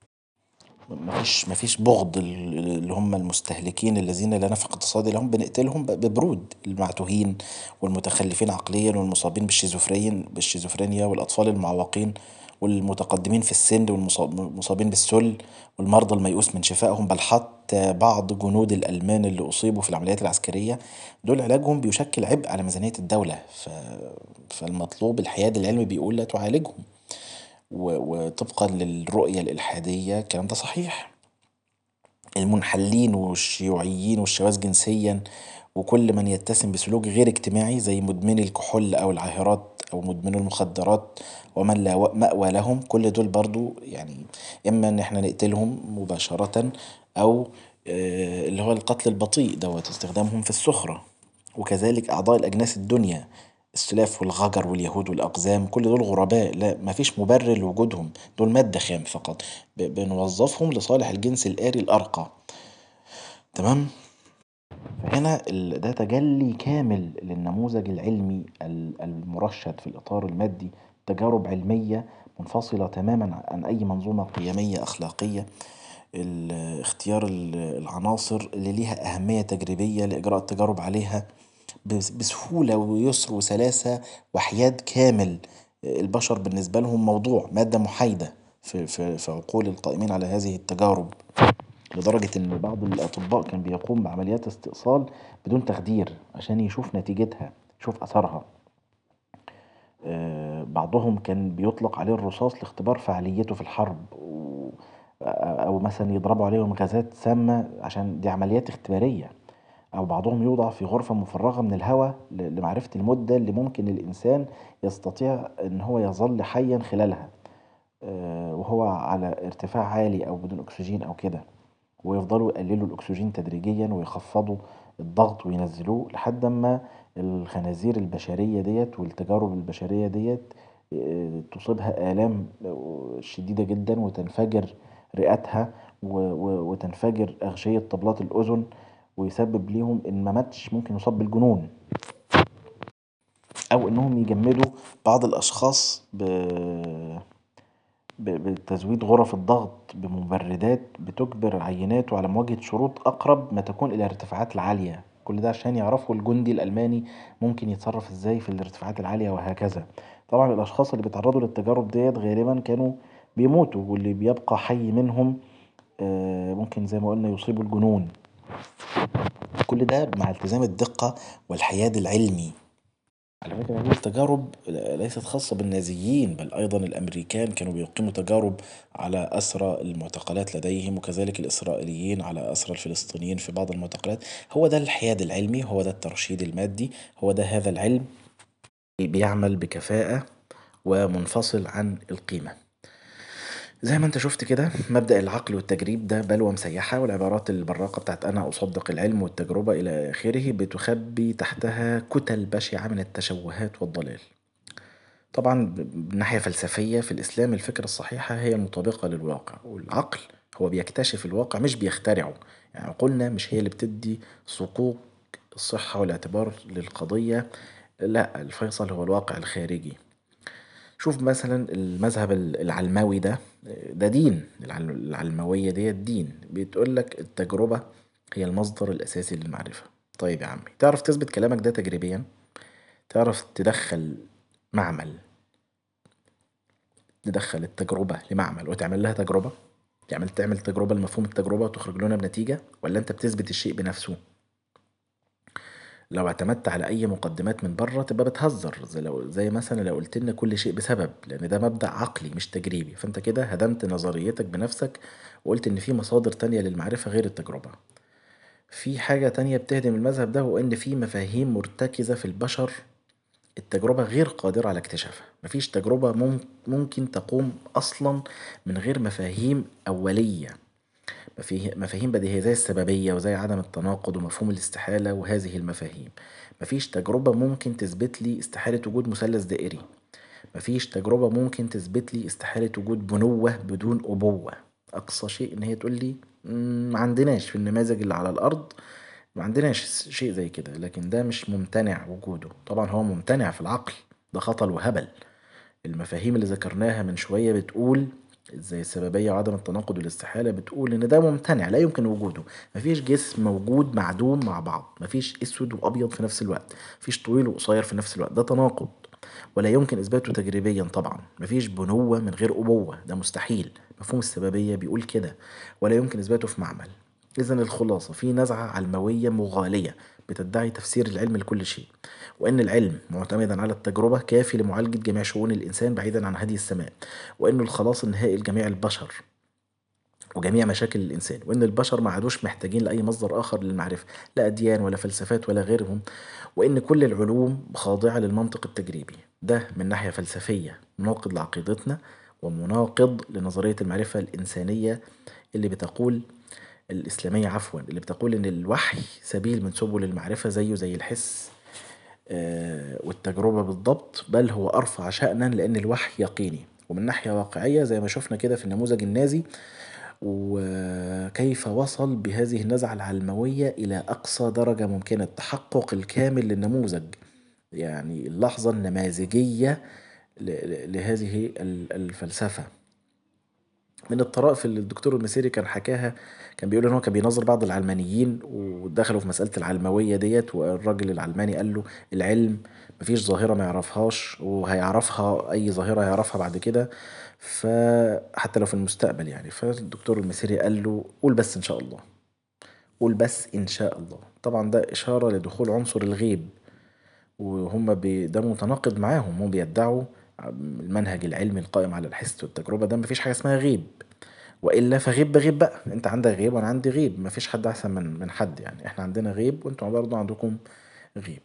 مفيش بغض اللي هما المستهلكين الذين لا نفع اقتصادي لهم بنقتلهم ببرود المعتوهين والمتخلفين عقليا والمصابين بالشيزوفرينيا والأطفال المعوقين والمتقدمين في السن والمصابين بالسل والمرضى الميؤوس من شفائهم بل حتى بعض جنود الألمان اللي أصيبوا في العمليات العسكرية دول علاجهم بيشكل عبء على ميزانية الدولة فالمطلوب الحياد العلمي بيقول لا تعالجهم وطبقا للرؤية الإلحادية الكلام دا صحيح المنحلين والشيوعيين والشواذ جنسيا وكل من يتسم بسلوك غير اجتماعي زي مدمني الكحول أو العاهرات أو مدمني المخدرات ومن لا مأوى لهم كل دول برضو يعني إما إن احنا نقتلهم مباشرة أو اللي هو القتل البطيء دوت استخدامهم في السخرة وكذلك أعضاء الأجناس الدنيا السلاف والغجر واليهود والأقزام كل دول غرباء لا مفيش مبرر لوجودهم دول مادة خام فقط بنوظفهم لصالح الجنس الآري الأرقى تمام فهنا ده تجلي كامل للنموذج العلمي المرشد في الإطار المادي تجارب علمية منفصلة تماما عن أي منظومة قيمية أخلاقية اختيار العناصر اللي ليها أهمية تجريبية لإجراء التجارب عليها بسهولة ويسر وسلاسة وحياد كامل البشر بالنسبة لهم موضوع مادة محايدة في, في, في عقول القائمين على هذه التجارب لدرجة إن بعض الأطباء كان بيقوم بعمليات استئصال بدون تخدير عشان يشوف نتيجتها يشوف أثرها بعضهم كان بيطلق عليه الرصاص لاختبار فعاليته في الحرب أو مثلا يضربوا عليهم غازات سامة عشان دي عمليات اختبارية أو بعضهم يوضع في غرفة مفرغة من الهواء لمعرفة المدة اللي ممكن الإنسان يستطيع إن هو يظل حيا خلالها وهو على ارتفاع عالي أو بدون أكسجين أو كده ويفضلوا يقللوا الأكسجين تدريجيا ويخفضوا الضغط وينزلوه لحد ما الخنازير البشرية ديت والتجارب البشرية ديت تصيبها آلام شديدة جدا وتنفجر رئتها وتنفجر أغشية طبلات الأذن ويسبب ليهم إن ما ماتش ممكن يصاب بالجنون أو إنهم يجمدوا بعض الأشخاص بتزويد غرف الضغط بمبردات بتجبر عيناته على مواجهة شروط أقرب ما تكون إلى الارتفاعات العالية كل ده عشان يعرفوا الجندي الألماني ممكن يتصرف إزاي في الارتفاعات العالية وهكذا طبعا الأشخاص اللي بيتعرضوا للتجارب ديت غالبا كانوا بيموتوا واللي بيبقى حي منهم ممكن زي ما قلنا يصيبه الجنون كل ده مع التزام الدقة والحياد العلمي على فكرة هذه التجارب ليست خاصة بالنازيين بل أيضا الأمريكان كانوا بيقيموا تجارب على أسرى المعتقلات لديهم وكذلك الإسرائيليين على أسرى الفلسطينيين في بعض المعتقلات هو ده الحياد العلمي هو ده الترشيد المادي هو ده هذا العلم بيعمل بكفاءة ومنفصل عن القيمة زي ما انت شفت كده مبدأ العقل والتجريب ده بلوى مسيحة والعبارات البراقة بتاعت أنا أصدق العلم والتجربة إلى آخره بتخبي تحتها كتل بشعة من التشوهات والضلال طبعا من ناحية فلسفية في الإسلام الفكرة الصحيحة هي المطابقة للواقع والعقل هو بيكتشف الواقع مش بيخترعه يعني عقولنا مش هي اللي بتدي صكوك الصحة والاعتبار للقضية لا الفيصل هو الواقع الخارجي شوف مثلا المذهب العلماوي ده ده دين العلموية ديت دين بتقولك التجربة هي المصدر الأساسي للمعرفة طيب يا عمي تعرف تثبت كلامك ده تجريبيا تعرف تدخل معمل تدخل التجربة لمعمل وتعمل لها تجربة تعمل تعمل تجربة لمفهوم التجربة وتخرج لنا بنتيجة ولا أنت بتثبت الشيء بنفسه لو اعتمدت على أي مقدمات من بره تبقى بتهزر زي, لو زي مثلا لو قلت لنا كل شيء بسبب لأن ده مبدأ عقلي مش تجريبي فأنت كده هدمت نظريتك بنفسك وقلت إن في مصادر تانية للمعرفة غير التجربة في حاجة تانية بتهدم المذهب ده وإن في مفاهيم مرتكزة في البشر التجربة غير قادرة على اكتشافها مفيش تجربة ممكن تقوم أصلا من غير مفاهيم أولية مفاهيم بديهية زي السببية وزي عدم التناقض ومفهوم الاستحالة وهذه المفاهيم مفيش تجربة ممكن تثبت لي استحالة وجود مثلث دائري مفيش تجربة ممكن تثبت لي استحالة وجود بنوة بدون أبوة أقصى شيء إن هي تقول لي معندناش في النماذج اللي على الأرض معندناش شيء زي كده لكن ده مش ممتنع وجوده طبعا هو ممتنع في العقل ده خطل وهبل المفاهيم اللي ذكرناها من شوية بتقول زي السببية وعدم التناقض والاستحالة بتقول إن ده ممتنع لا يمكن وجوده مفيش جسم موجود معدوم مع بعض مفيش أسود وأبيض في نفس الوقت مفيش طويل وقصير في نفس الوقت ده تناقض ولا يمكن إثباته تجريبيا طبعا مفيش بنوة من غير أبوة ده مستحيل مفهوم السببية بيقول كده ولا يمكن إثباته في معمل إذا الخلاصة في نزعة علموية مغالية بتدعي تفسير العلم لكل شيء وإن العلم معتمدا على التجربة كافي لمعالجة جميع شؤون الإنسان بعيدا عن هدي السماء وإنه الخلاص النهائي لجميع البشر وجميع مشاكل الإنسان وإن البشر ما عادوش محتاجين لأي مصدر آخر للمعرفة لا أديان ولا فلسفات ولا غيرهم وإن كل العلوم خاضعة للمنطق التجريبي ده من ناحية فلسفية مناقض لعقيدتنا ومناقض لنظرية المعرفة الإنسانية اللي بتقول الإسلامية عفوا اللي بتقول إن الوحي سبيل من سبل المعرفة زيه زي الحس والتجربة بالضبط بل هو أرفع شأنا لأن الوحي يقيني ومن ناحية واقعية زي ما شفنا كده في النموذج النازي وكيف وصل بهذه النزعة العلموية إلى أقصى درجة ممكنة التحقق الكامل للنموذج يعني اللحظة النماذجية لهذه الفلسفة من الطرائف اللي الدكتور المسيري كان حكاها كان بيقول ان هو كان بينظر بعض العلمانيين ودخلوا في مسألة العلموية ديت والراجل العلماني قال له العلم مفيش ظاهرة ما يعرفهاش وهيعرفها أي ظاهرة هيعرفها بعد كده فحتى لو في المستقبل يعني فالدكتور المسيري قال له قول بس إن شاء الله قول بس إن شاء الله طبعا ده إشارة لدخول عنصر الغيب وهم بي ده متناقض معاهم هم بيدعوا المنهج العلمي القائم على الحس والتجربة ده مفيش حاجة اسمها غيب والا فغيب بغيب بقى انت عندك غيب وانا عندي غيب مفيش حد احسن من من حد يعني احنا عندنا غيب وانتم برضه عندكم غيب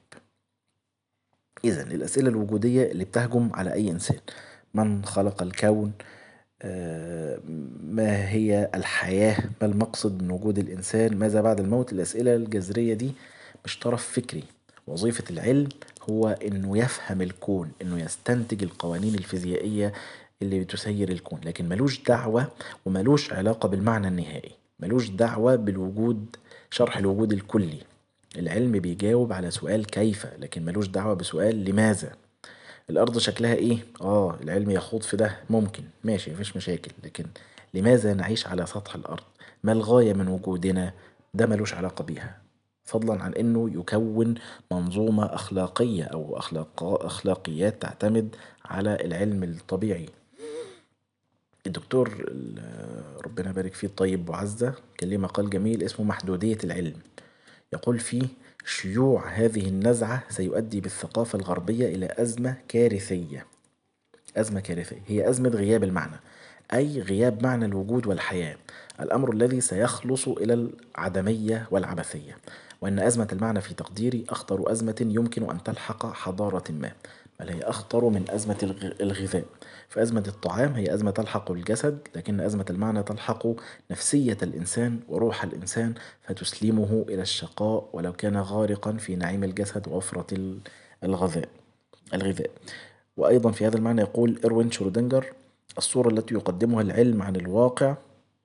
اذا الاسئله الوجوديه اللي بتهجم على اي انسان من خلق الكون آه، ما هي الحياه ما المقصد من وجود الانسان ماذا بعد الموت الاسئله الجذريه دي مش طرف فكري وظيفة العلم هو إنه يفهم الكون إنه يستنتج القوانين الفيزيائية اللي بتسير الكون لكن ملوش دعوة وملوش علاقة بالمعنى النهائي ملوش دعوة بالوجود شرح الوجود الكلي العلم بيجاوب على سؤال كيف لكن ملوش دعوة بسؤال لماذا الأرض شكلها إيه؟ آه العلم يخوض في ده ممكن ماشي مفيش مشاكل لكن لماذا نعيش على سطح الأرض؟ ما الغاية من وجودنا؟ ده ملوش علاقة بيها فضلا عن انه يكون منظومة اخلاقية او أخلاق اخلاقيات تعتمد على العلم الطبيعي الدكتور ربنا يبارك فيه الطيب وعزة كان ليه مقال جميل اسمه محدودية العلم يقول فيه شيوع هذه النزعة سيؤدي بالثقافة الغربية إلى أزمة كارثية أزمة كارثية هي أزمة غياب المعنى أي غياب معنى الوجود والحياة الأمر الذي سيخلص إلى العدمية والعبثية وأن أزمة المعنى في تقديري أخطر أزمة يمكن أن تلحق حضارة ما بل هي أخطر من أزمة الغذاء فأزمة الطعام هي أزمة تلحق الجسد لكن أزمة المعنى تلحق نفسية الإنسان وروح الإنسان فتسلمه إلى الشقاء ولو كان غارقا في نعيم الجسد ووفرة الغذاء الغذاء وأيضا في هذا المعنى يقول إروين شرودنجر الصورة التي يقدمها العلم عن الواقع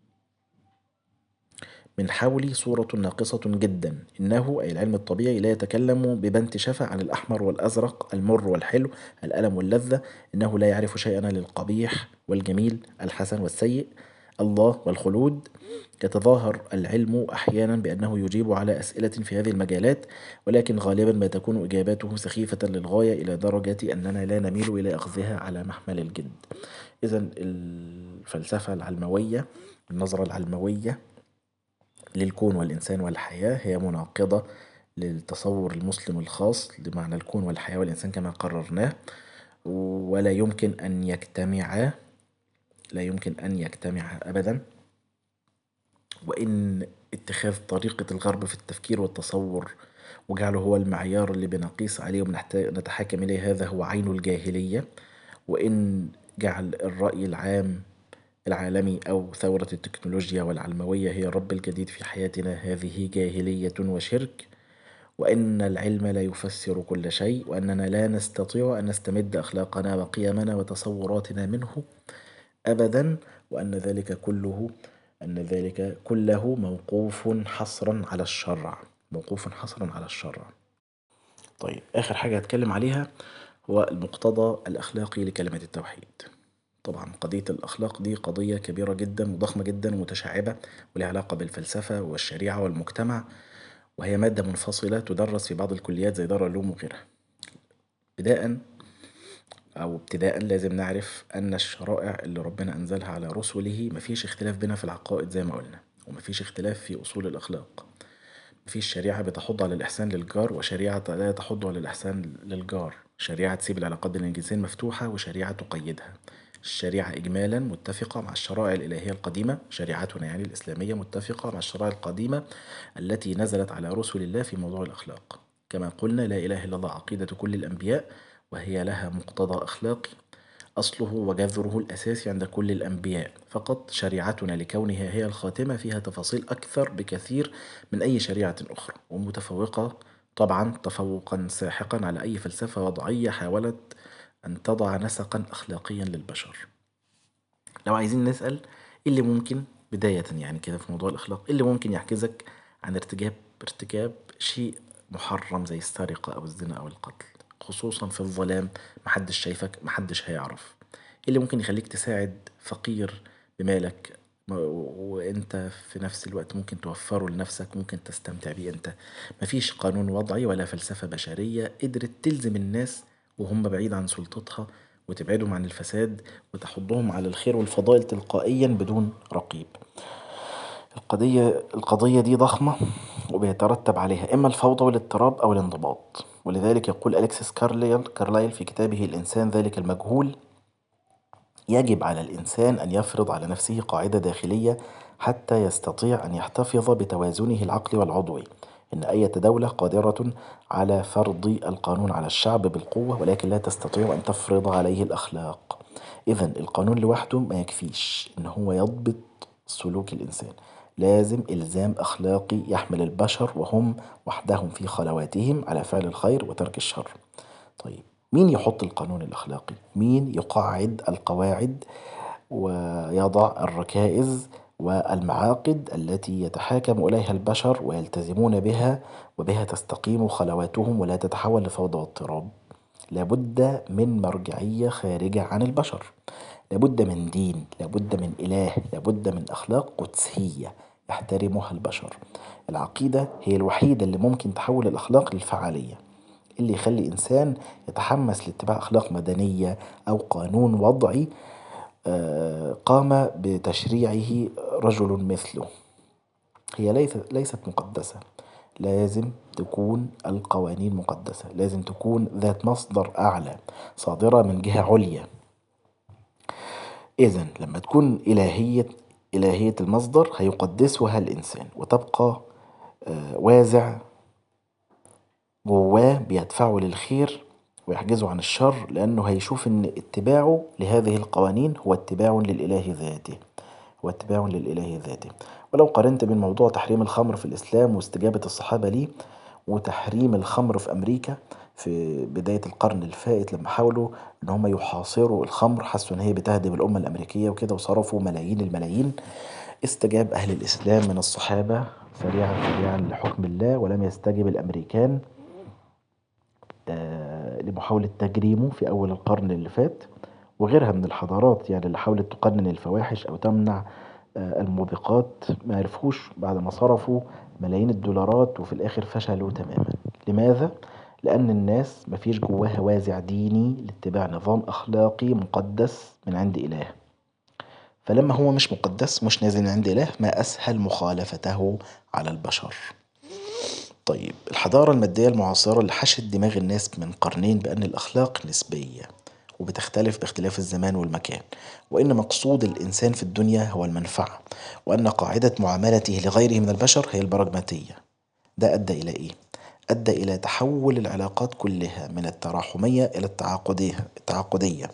من حولي صورة ناقصة جدا إنه أي العلم الطبيعي لا يتكلم ببنت شفا عن الأحمر والأزرق المر والحلو الألم واللذة إنه لا يعرف شيئا للقبيح والجميل الحسن والسيء الله والخلود يتظاهر العلم أحيانا بأنه يجيب على أسئلة في هذه المجالات ولكن غالبا ما تكون إجاباته سخيفة للغاية إلى درجة أننا لا نميل إلى أخذها على محمل الجد إذا الفلسفة العلموية النظرة العلموية للكون والإنسان والحياة هي مناقضة للتصور المسلم الخاص لمعنى الكون والحياة والإنسان كما قررناه ولا يمكن أن يجتمعا لا يمكن أن يجتمعا أبدا وإن اتخاذ طريقة الغرب في التفكير والتصور وجعله هو المعيار اللي بنقيس عليه ونتحاكم إليه هذا هو عين الجاهلية وإن جعل الرأي العام العالمي أو ثورة التكنولوجيا والعلموية هي الرب الجديد في حياتنا هذه جاهلية وشرك وإن العلم لا يفسر كل شيء وأننا لا نستطيع أن نستمد أخلاقنا وقيمنا وتصوراتنا منه أبدا وأن ذلك كله أن ذلك كله موقوف حصرا على الشرع موقوف حصرا على الشرع طيب آخر حاجة هتكلم عليها هو المقتضى الأخلاقي لكلمة التوحيد طبعا قضية الأخلاق دي قضية كبيرة جدا وضخمة جدا ومتشعبة ولها علاقة بالفلسفة والشريعة والمجتمع وهي مادة منفصلة تدرس في بعض الكليات زي دار العلوم وغيرها بداء أو ابتداء لازم نعرف أن الشرائع اللي ربنا أنزلها على رسله مفيش اختلاف بينها في العقائد زي ما قلنا ومفيش اختلاف في أصول الأخلاق مفيش شريعة بتحض على الإحسان للجار وشريعة لا تحض على الإحسان للجار شريعة تسيب العلاقات بين الجنسين مفتوحة وشريعة تقيدها الشريعة إجمالا متفقة مع الشرائع الإلهية القديمة شريعتنا يعني الإسلامية متفقة مع الشرائع القديمة التي نزلت على رسل الله في موضوع الأخلاق كما قلنا لا إله إلا الله عقيدة كل الأنبياء وهي لها مقتضى أخلاقي أصله وجذره الأساسي عند كل الأنبياء فقط شريعتنا لكونها هي الخاتمة فيها تفاصيل أكثر بكثير من أي شريعة أخرى ومتفوقة طبعا تفوقا ساحقا على أي فلسفة وضعية حاولت أن تضع نسقا أخلاقيا للبشر لو عايزين نسأل إيه اللي ممكن بداية يعني كده في موضوع الأخلاق إيه اللي ممكن يحجزك عن ارتكاب ارتكاب شيء محرم زي السرقة أو الزنا أو القتل خصوصا في الظلام محدش شايفك محدش هيعرف ايه اللي ممكن يخليك تساعد فقير بمالك وانت في نفس الوقت ممكن توفره لنفسك ممكن تستمتع بيه انت مفيش قانون وضعي ولا فلسفة بشرية قدرت تلزم الناس وهم بعيد عن سلطتها وتبعدهم عن الفساد وتحضهم على الخير والفضائل تلقائيا بدون رقيب القضية القضية دي ضخمة وبيترتب عليها إما الفوضى والاضطراب أو الانضباط ولذلك يقول أليكسيس كارلايل كارلايل في كتابه الإنسان ذلك المجهول يجب على الإنسان أن يفرض على نفسه قاعدة داخلية حتى يستطيع أن يحتفظ بتوازنه العقلي والعضوي إن أية دولة قادرة على فرض القانون على الشعب بالقوة ولكن لا تستطيع أن تفرض عليه الأخلاق إذا القانون لوحده ما يكفيش إن هو يضبط سلوك الإنسان لازم إلزام أخلاقي يحمل البشر وهم وحدهم في خلواتهم على فعل الخير وترك الشر طيب مين يحط القانون الأخلاقي؟ مين يقعد القواعد ويضع الركائز والمعاقد التي يتحاكم إليها البشر ويلتزمون بها وبها تستقيم خلواتهم ولا تتحول لفوضى واضطراب لابد من مرجعية خارجة عن البشر لابد من دين لابد من إله لابد من أخلاق قدسية يحترمها البشر العقيدة هي الوحيدة اللي ممكن تحول الأخلاق للفعالية اللي يخلي إنسان يتحمس لاتباع أخلاق مدنية أو قانون وضعي قام بتشريعه رجل مثله هي ليست مقدسة لازم تكون القوانين مقدسة لازم تكون ذات مصدر أعلى صادرة من جهة عليا إذا لما تكون إلهية إلهية المصدر هيقدسها الإنسان وتبقى وازع جواه بيدفعه للخير ويحجزه عن الشر لأنه هيشوف إن اتباعه لهذه القوانين هو اتباع للإله ذاته هو اتباع للإله ذاته ولو قارنت بين موضوع تحريم الخمر في الإسلام واستجابة الصحابة ليه وتحريم الخمر في أمريكا في بداية القرن الفائت لما حاولوا إن هم يحاصروا الخمر حسوا إن هي بتهدم الأمة الأمريكية وكده وصرفوا ملايين الملايين استجاب أهل الإسلام من الصحابة سريعا سريعا لحكم الله ولم يستجب الأمريكان لمحاولة تجريمه في أول القرن اللي فات وغيرها من الحضارات يعني اللي حاولت تقنن الفواحش أو تمنع الموبقات ما عرفوش بعد ما صرفوا ملايين الدولارات وفي الآخر فشلوا تماما لماذا؟ لأن الناس مفيش جواها وازع ديني لاتباع نظام أخلاقي مقدس من عند إله فلما هو مش مقدس مش نازل من عند إله ما أسهل مخالفته على البشر طيب الحضارة المادية المعاصرة اللي حشت دماغ الناس من قرنين بأن الأخلاق نسبية وبتختلف باختلاف الزمان والمكان وإن مقصود الإنسان في الدنيا هو المنفعة وأن قاعدة معاملته لغيره من البشر هي البراجماتية ده أدى إلى إيه؟ أدى إلى تحول العلاقات كلها من التراحمية إلى التعاقدية التعاقدية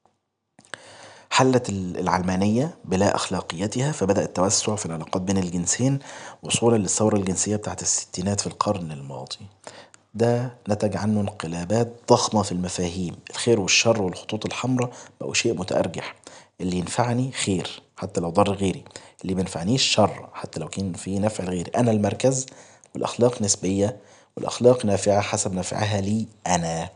حلت العلمانية بلا أخلاقيتها فبدأ التوسع في العلاقات بين الجنسين وصولا للثورة الجنسية بتاعت الستينات في القرن الماضي ده نتج عنه انقلابات ضخمة في المفاهيم الخير والشر والخطوط الحمراء بقوا شيء متأرجح اللي ينفعني خير حتى لو ضر غيري اللي بينفعنيش شر حتى لو كان فيه نفع لغيري أنا المركز والأخلاق نسبية والأخلاق نافعة حسب نفعها لي أنا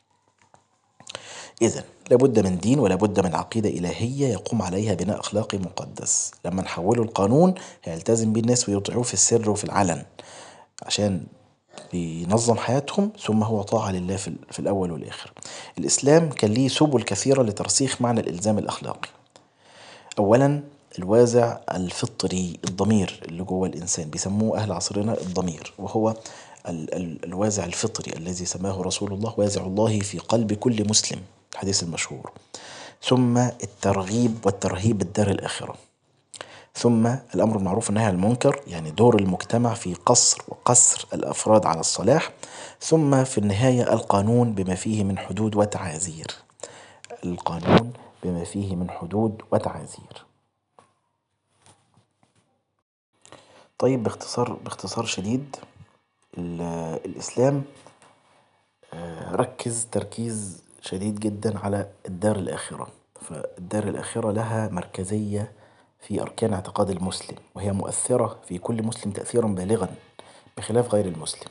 إذا لابد من دين ولابد من عقيدة إلهية يقوم عليها بناء أخلاقي مقدس لما نحوله القانون هيلتزم بيه الناس ويطيعوه في السر وفي العلن عشان بينظم حياتهم ثم هو طاعة لله في الأول والآخر الإسلام كان ليه سبل كثيرة لترسيخ معنى الإلزام الأخلاقي أولا الوازع الفطري الضمير اللي جوه الإنسان بيسموه أهل عصرنا الضمير وهو ال ال الوازع الفطري الذي سماه رسول الله وازع الله في قلب كل مسلم الحديث المشهور ثم الترغيب والترهيب بالدار الآخرة ثم الأمر بالمعروف والنهي عن المنكر يعني دور المجتمع في قصر وقصر الأفراد على الصلاح ثم في النهاية القانون بما فيه من حدود وتعازير القانون بما فيه من حدود وتعازير طيب باختصار باختصار شديد الإسلام ركز تركيز شديد جدا على الدار الآخرة فالدار الآخرة لها مركزية في أركان اعتقاد المسلم وهي مؤثرة في كل مسلم تأثيرا بالغا بخلاف غير المسلم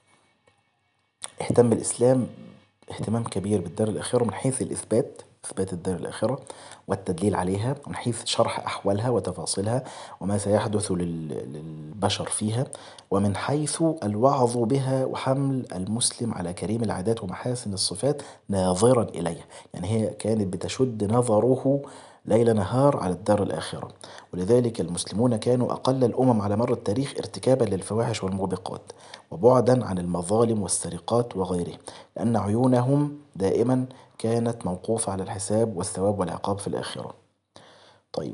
اهتم الإسلام اهتمام كبير بالدار الآخرة من حيث الإثبات إثبات الدار الآخرة والتدليل عليها من حيث شرح أحوالها وتفاصيلها وما سيحدث للبشر فيها ومن حيث الوعظ بها وحمل المسلم على كريم العادات ومحاسن الصفات ناظرا إليها يعني هي كانت بتشد نظره ليل نهار على الدار الآخرة ولذلك المسلمون كانوا أقل الأمم على مر التاريخ ارتكابا للفواحش والموبقات وبعدا عن المظالم والسرقات وغيره لأن عيونهم دائما كانت موقوفة على الحساب والثواب والعقاب في الآخرة طيب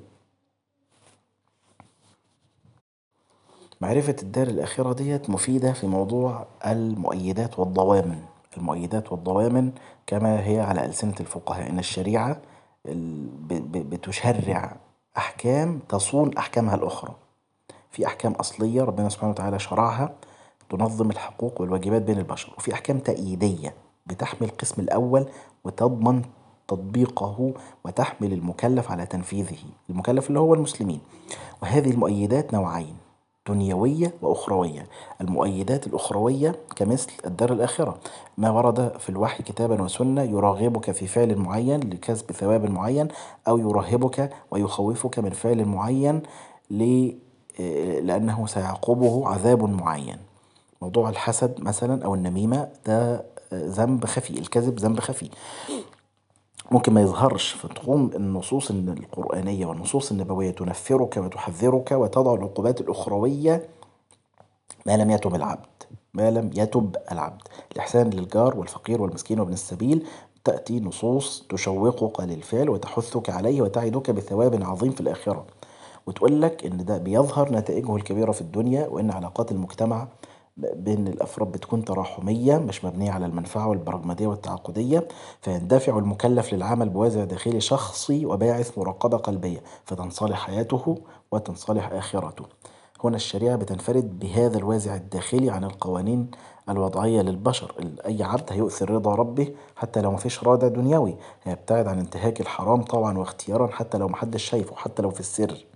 معرفة الدار الآخرة ديت مفيدة في موضوع المؤيدات والضوامن المؤيدات والضوامن كما هي على ألسنة الفقهاء إن الشريعة بتشرع أحكام تصون أحكامها الأخرى في أحكام أصلية ربنا سبحانه وتعالى شرعها تنظم الحقوق والواجبات بين البشر وفي أحكام تأييدية بتحمي القسم الأول وتضمن تطبيقه وتحمل المكلف على تنفيذه المكلف اللي هو المسلمين وهذه المؤيدات نوعين دنيوية وأخروية المؤيدات الأخروية كمثل الدار الآخرة ما ورد في الوحي كتابا وسنة يراغبك في فعل معين لكسب ثواب معين أو يرهبك ويخوفك من فعل معين لأنه سيعقبه عذاب معين موضوع الحسد مثلا أو النميمة ده ذنب خفي الكذب ذنب خفي ممكن ما يظهرش فتقوم النصوص القرآنية والنصوص النبوية تنفرك وتحذرك وتضع العقوبات الأخروية ما لم يتب العبد ما لم يتب العبد الإحسان للجار والفقير والمسكين وابن السبيل تأتي نصوص تشوقك للفعل وتحثك عليه وتعدك بثواب عظيم في الآخرة وتقول لك إن ده بيظهر نتائجه الكبيرة في الدنيا وإن علاقات المجتمع بين الأفراد بتكون تراحمية مش مبنية على المنفعة والبراجماتية والتعاقدية فيندفع المكلف للعمل بوازع داخلي شخصي وباعث مراقبة قلبية فتنصلح حياته وتنصلح آخرته هنا الشريعة بتنفرد بهذا الوازع الداخلي عن القوانين الوضعية للبشر أي عبد هيؤثر رضا ربه حتى لو مفيش رادع دنيوي هيبتعد عن انتهاك الحرام طوعا واختيارا حتى لو محدش شايفه حتى لو في السر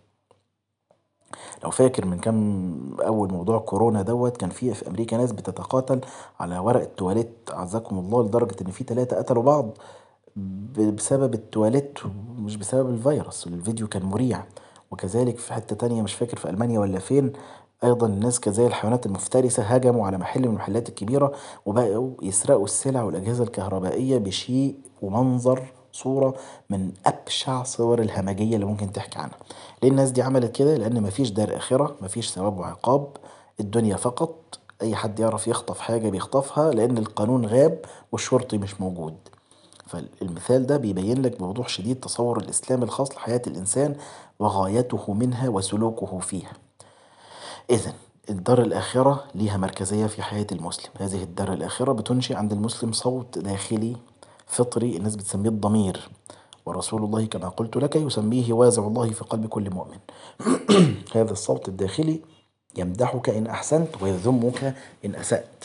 لو فاكر من كام أول موضوع كورونا دوت كان في في أمريكا ناس بتتقاتل على ورق التواليت أعزكم الله لدرجة إن في تلاتة قتلوا بعض بسبب التواليت مش بسبب الفيروس الفيديو كان مريع وكذلك في حتة تانية مش فاكر في ألمانيا ولا فين أيضا الناس كزي الحيوانات المفترسة هجموا على محل من المحلات الكبيرة وبقوا يسرقوا السلع والأجهزة الكهربائية بشيء ومنظر صورة من أبشع صور الهمجية اللي ممكن تحكي عنها ليه الناس دي عملت كده لأن مفيش دار آخرة مفيش ثواب وعقاب الدنيا فقط أي حد يعرف يخطف حاجة بيخطفها لأن القانون غاب والشرطي مش موجود فالمثال ده بيبين لك بوضوح شديد تصور الإسلام الخاص لحياة الإنسان وغايته منها وسلوكه فيها إذا الدار الآخرة ليها مركزية في حياة المسلم هذه الدار الآخرة بتنشئ عند المسلم صوت داخلي فطري الناس بتسميه الضمير ورسول الله كما قلت لك يسميه وازع الله في قلب كل مؤمن هذا الصوت الداخلي يمدحك إن أحسنت ويذمك إن أسأت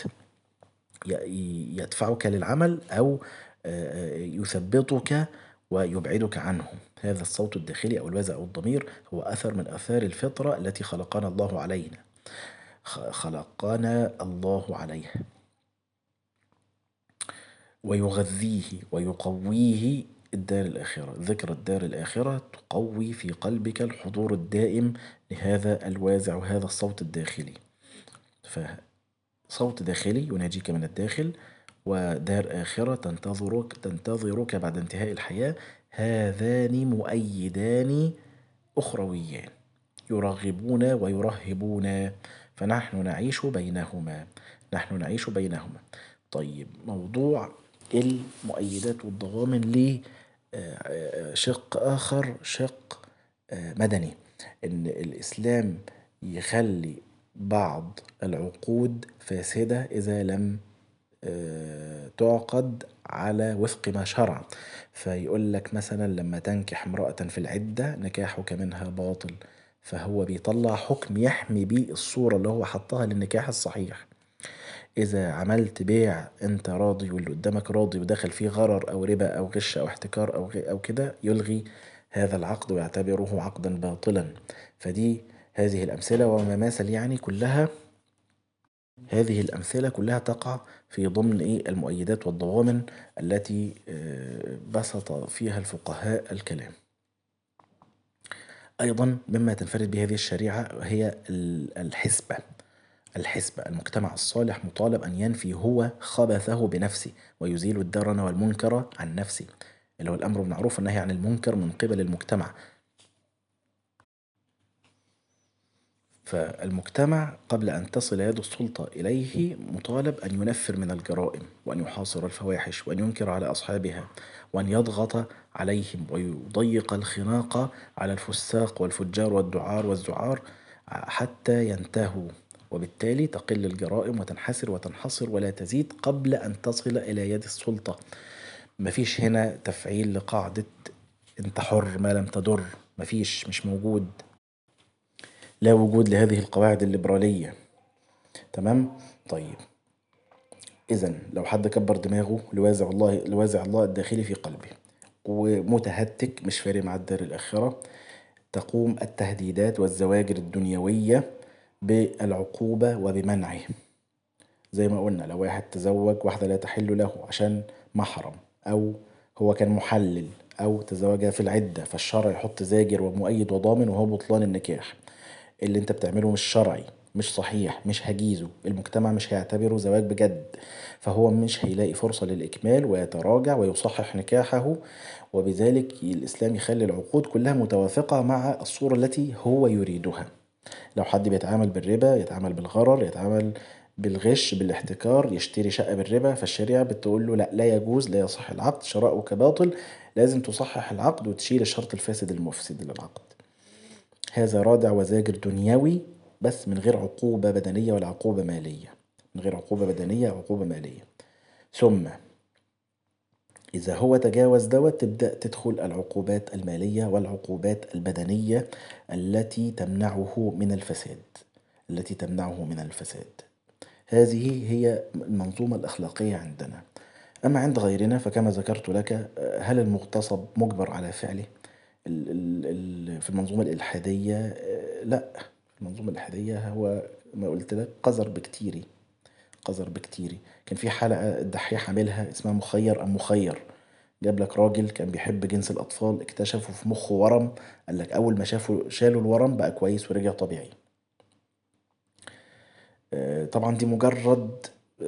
يدفعك للعمل أو يثبطك ويبعدك عنه هذا الصوت الداخلي أو الوازع أو الضمير هو أثر من آثار الفطرة التي خلقنا الله علينا خلقنا الله عليها ويغذيه ويقويه الدار الآخرة ذكر الدار الآخرة تقوي في قلبك الحضور الدائم لهذا الوازع وهذا الصوت الداخلي فصوت داخلي يناجيك من الداخل ودار آخرة تنتظرك تنتظرك بعد انتهاء الحياة هذان مؤيدان أخرويان يرغبون ويرهبون فنحن نعيش بينهما نحن نعيش بينهما طيب موضوع المؤيدات والضوامن ليه شق آخر شق مدني إن الإسلام يخلي بعض العقود فاسدة إذا لم تعقد على وفق ما شرع فيقول لك مثلا لما تنكح امرأة في العدة نكاحك منها باطل فهو بيطلع حكم يحمي بيه الصورة اللي هو حطها للنكاح الصحيح إذا عملت بيع أنت راضي واللي قدامك راضي ودخل فيه غرر أو ربا أو غش أو احتكار أو أو كده يلغي هذا العقد ويعتبره عقدا باطلا فدي هذه الأمثلة وما ماثل يعني كلها هذه الأمثلة كلها تقع في ضمن إيه المؤيدات والضوامن التي بسط فيها الفقهاء الكلام أيضا مما تنفرد به هذه الشريعة هي الحسبة الحسبة المجتمع الصالح مطالب أن ينفي هو خبثه بنفسه ويزيل الدرن والمنكر عن نفسه اللي هو الأمر بالمعروف والنهي عن المنكر من قبل المجتمع فالمجتمع قبل أن تصل يد السلطة إليه مطالب أن ينفر من الجرائم وأن يحاصر الفواحش وأن ينكر على أصحابها وأن يضغط عليهم ويضيق الخناق على الفساق والفجار والدعار والزعار حتى ينتهوا وبالتالي تقل الجرائم وتنحسر وتنحصر ولا تزيد قبل أن تصل إلى يد السلطة مفيش هنا تفعيل لقاعدة انت حر ما لم تضر مفيش مش موجود لا وجود لهذه القواعد الليبرالية تمام طيب إذا لو حد كبر دماغه لوازع الله لوازع الله الداخلي في قلبه ومتهتك مش فارق مع الدار الآخرة تقوم التهديدات والزواجر الدنيوية بالعقوبة وبمنعه زي ما قلنا لو واحد تزوج واحدة لا تحل له عشان محرم أو هو كان محلل أو تزوجها في العدة فالشرع يحط زاجر ومؤيد وضامن وهو بطلان النكاح اللي انت بتعمله مش شرعي مش صحيح مش هجيزه المجتمع مش هيعتبره زواج بجد فهو مش هيلاقي فرصة للإكمال ويتراجع ويصحح نكاحه وبذلك الإسلام يخلي العقود كلها متوافقة مع الصورة التي هو يريدها لو حد بيتعامل بالربا يتعامل بالغرر يتعامل بالغش بالاحتكار يشتري شقة بالربا فالشريعة بتقول له لا لا يجوز لا يصح العقد شراؤك باطل لازم تصحح العقد وتشيل الشرط الفاسد المفسد للعقد هذا رادع وزاجر دنيوي بس من غير عقوبة بدنية ولا عقوبة مالية من غير عقوبة بدنية أو عقوبة مالية ثم إذا هو تجاوز دوت تبدأ تدخل العقوبات المالية والعقوبات البدنية التي تمنعه من الفساد التي تمنعه من الفساد هذه هي المنظومة الأخلاقية عندنا أما عند غيرنا فكما ذكرت لك هل المغتصب مجبر على فعله في المنظومة الإلحادية لا المنظومة الإلحادية هو ما قلت لك قذر بكتيري قذر بكتيري كان في حلقة الدحيح عاملها اسمها مخير أم مخير جاب لك راجل كان بيحب جنس الأطفال اكتشفوا في مخه ورم قال لك أول ما شافوا شالوا الورم بقى كويس ورجع طبيعي طبعا دي مجرد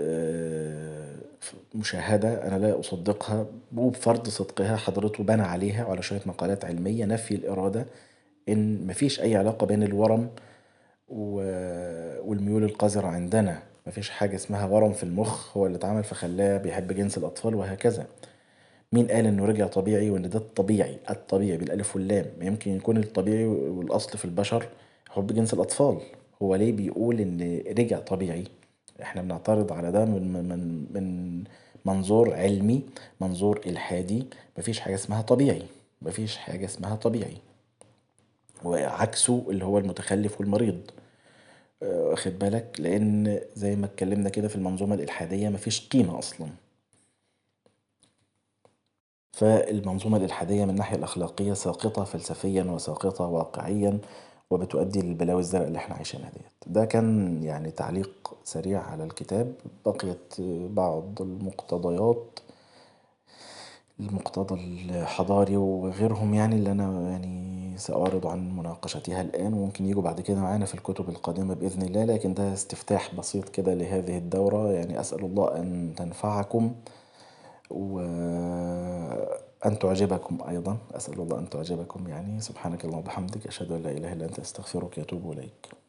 مشاهدة أنا لا أصدقها وبفرض صدقها حضرته بنى عليها وعلى شوية مقالات علمية نفي الإرادة إن مفيش أي علاقة بين الورم والميول القذرة عندنا مفيش حاجة اسمها ورم في المخ هو اللي اتعمل فخلاه بيحب جنس الأطفال وهكذا مين قال إنه رجع طبيعي وإن ده الطبيعي الطبيعي بالألف واللام يمكن يكون الطبيعي والأصل في البشر حب جنس الأطفال هو ليه بيقول إن رجع طبيعي احنا بنعترض على ده من, من, من منظور علمي منظور إلحادي مفيش حاجة اسمها طبيعي مفيش حاجة اسمها طبيعي وعكسه اللي هو المتخلف والمريض واخد بالك لأن زي ما اتكلمنا كده في المنظومة الإلحادية مفيش قيمة أصلا فالمنظومة الإلحادية من الناحية الأخلاقية ساقطة فلسفيا وساقطة واقعيا وبتؤدي للبلاوي الزرقاء اللي احنا عايشينها ديت ده كان يعني تعليق سريع على الكتاب بقيت بعض المقتضيات المقتضى الحضاري وغيرهم يعني اللي أنا يعني سأعرض عن مناقشتها الآن وممكن يجوا بعد كده معانا في الكتب القادمة بإذن الله لكن ده استفتاح بسيط كده لهذه الدورة يعني أسأل الله أن تنفعكم وأن تعجبكم أيضا أسأل الله أن تعجبكم يعني سبحانك اللهم وبحمدك أشهد أن لا إله إلا أنت أستغفرك وأتوب إليك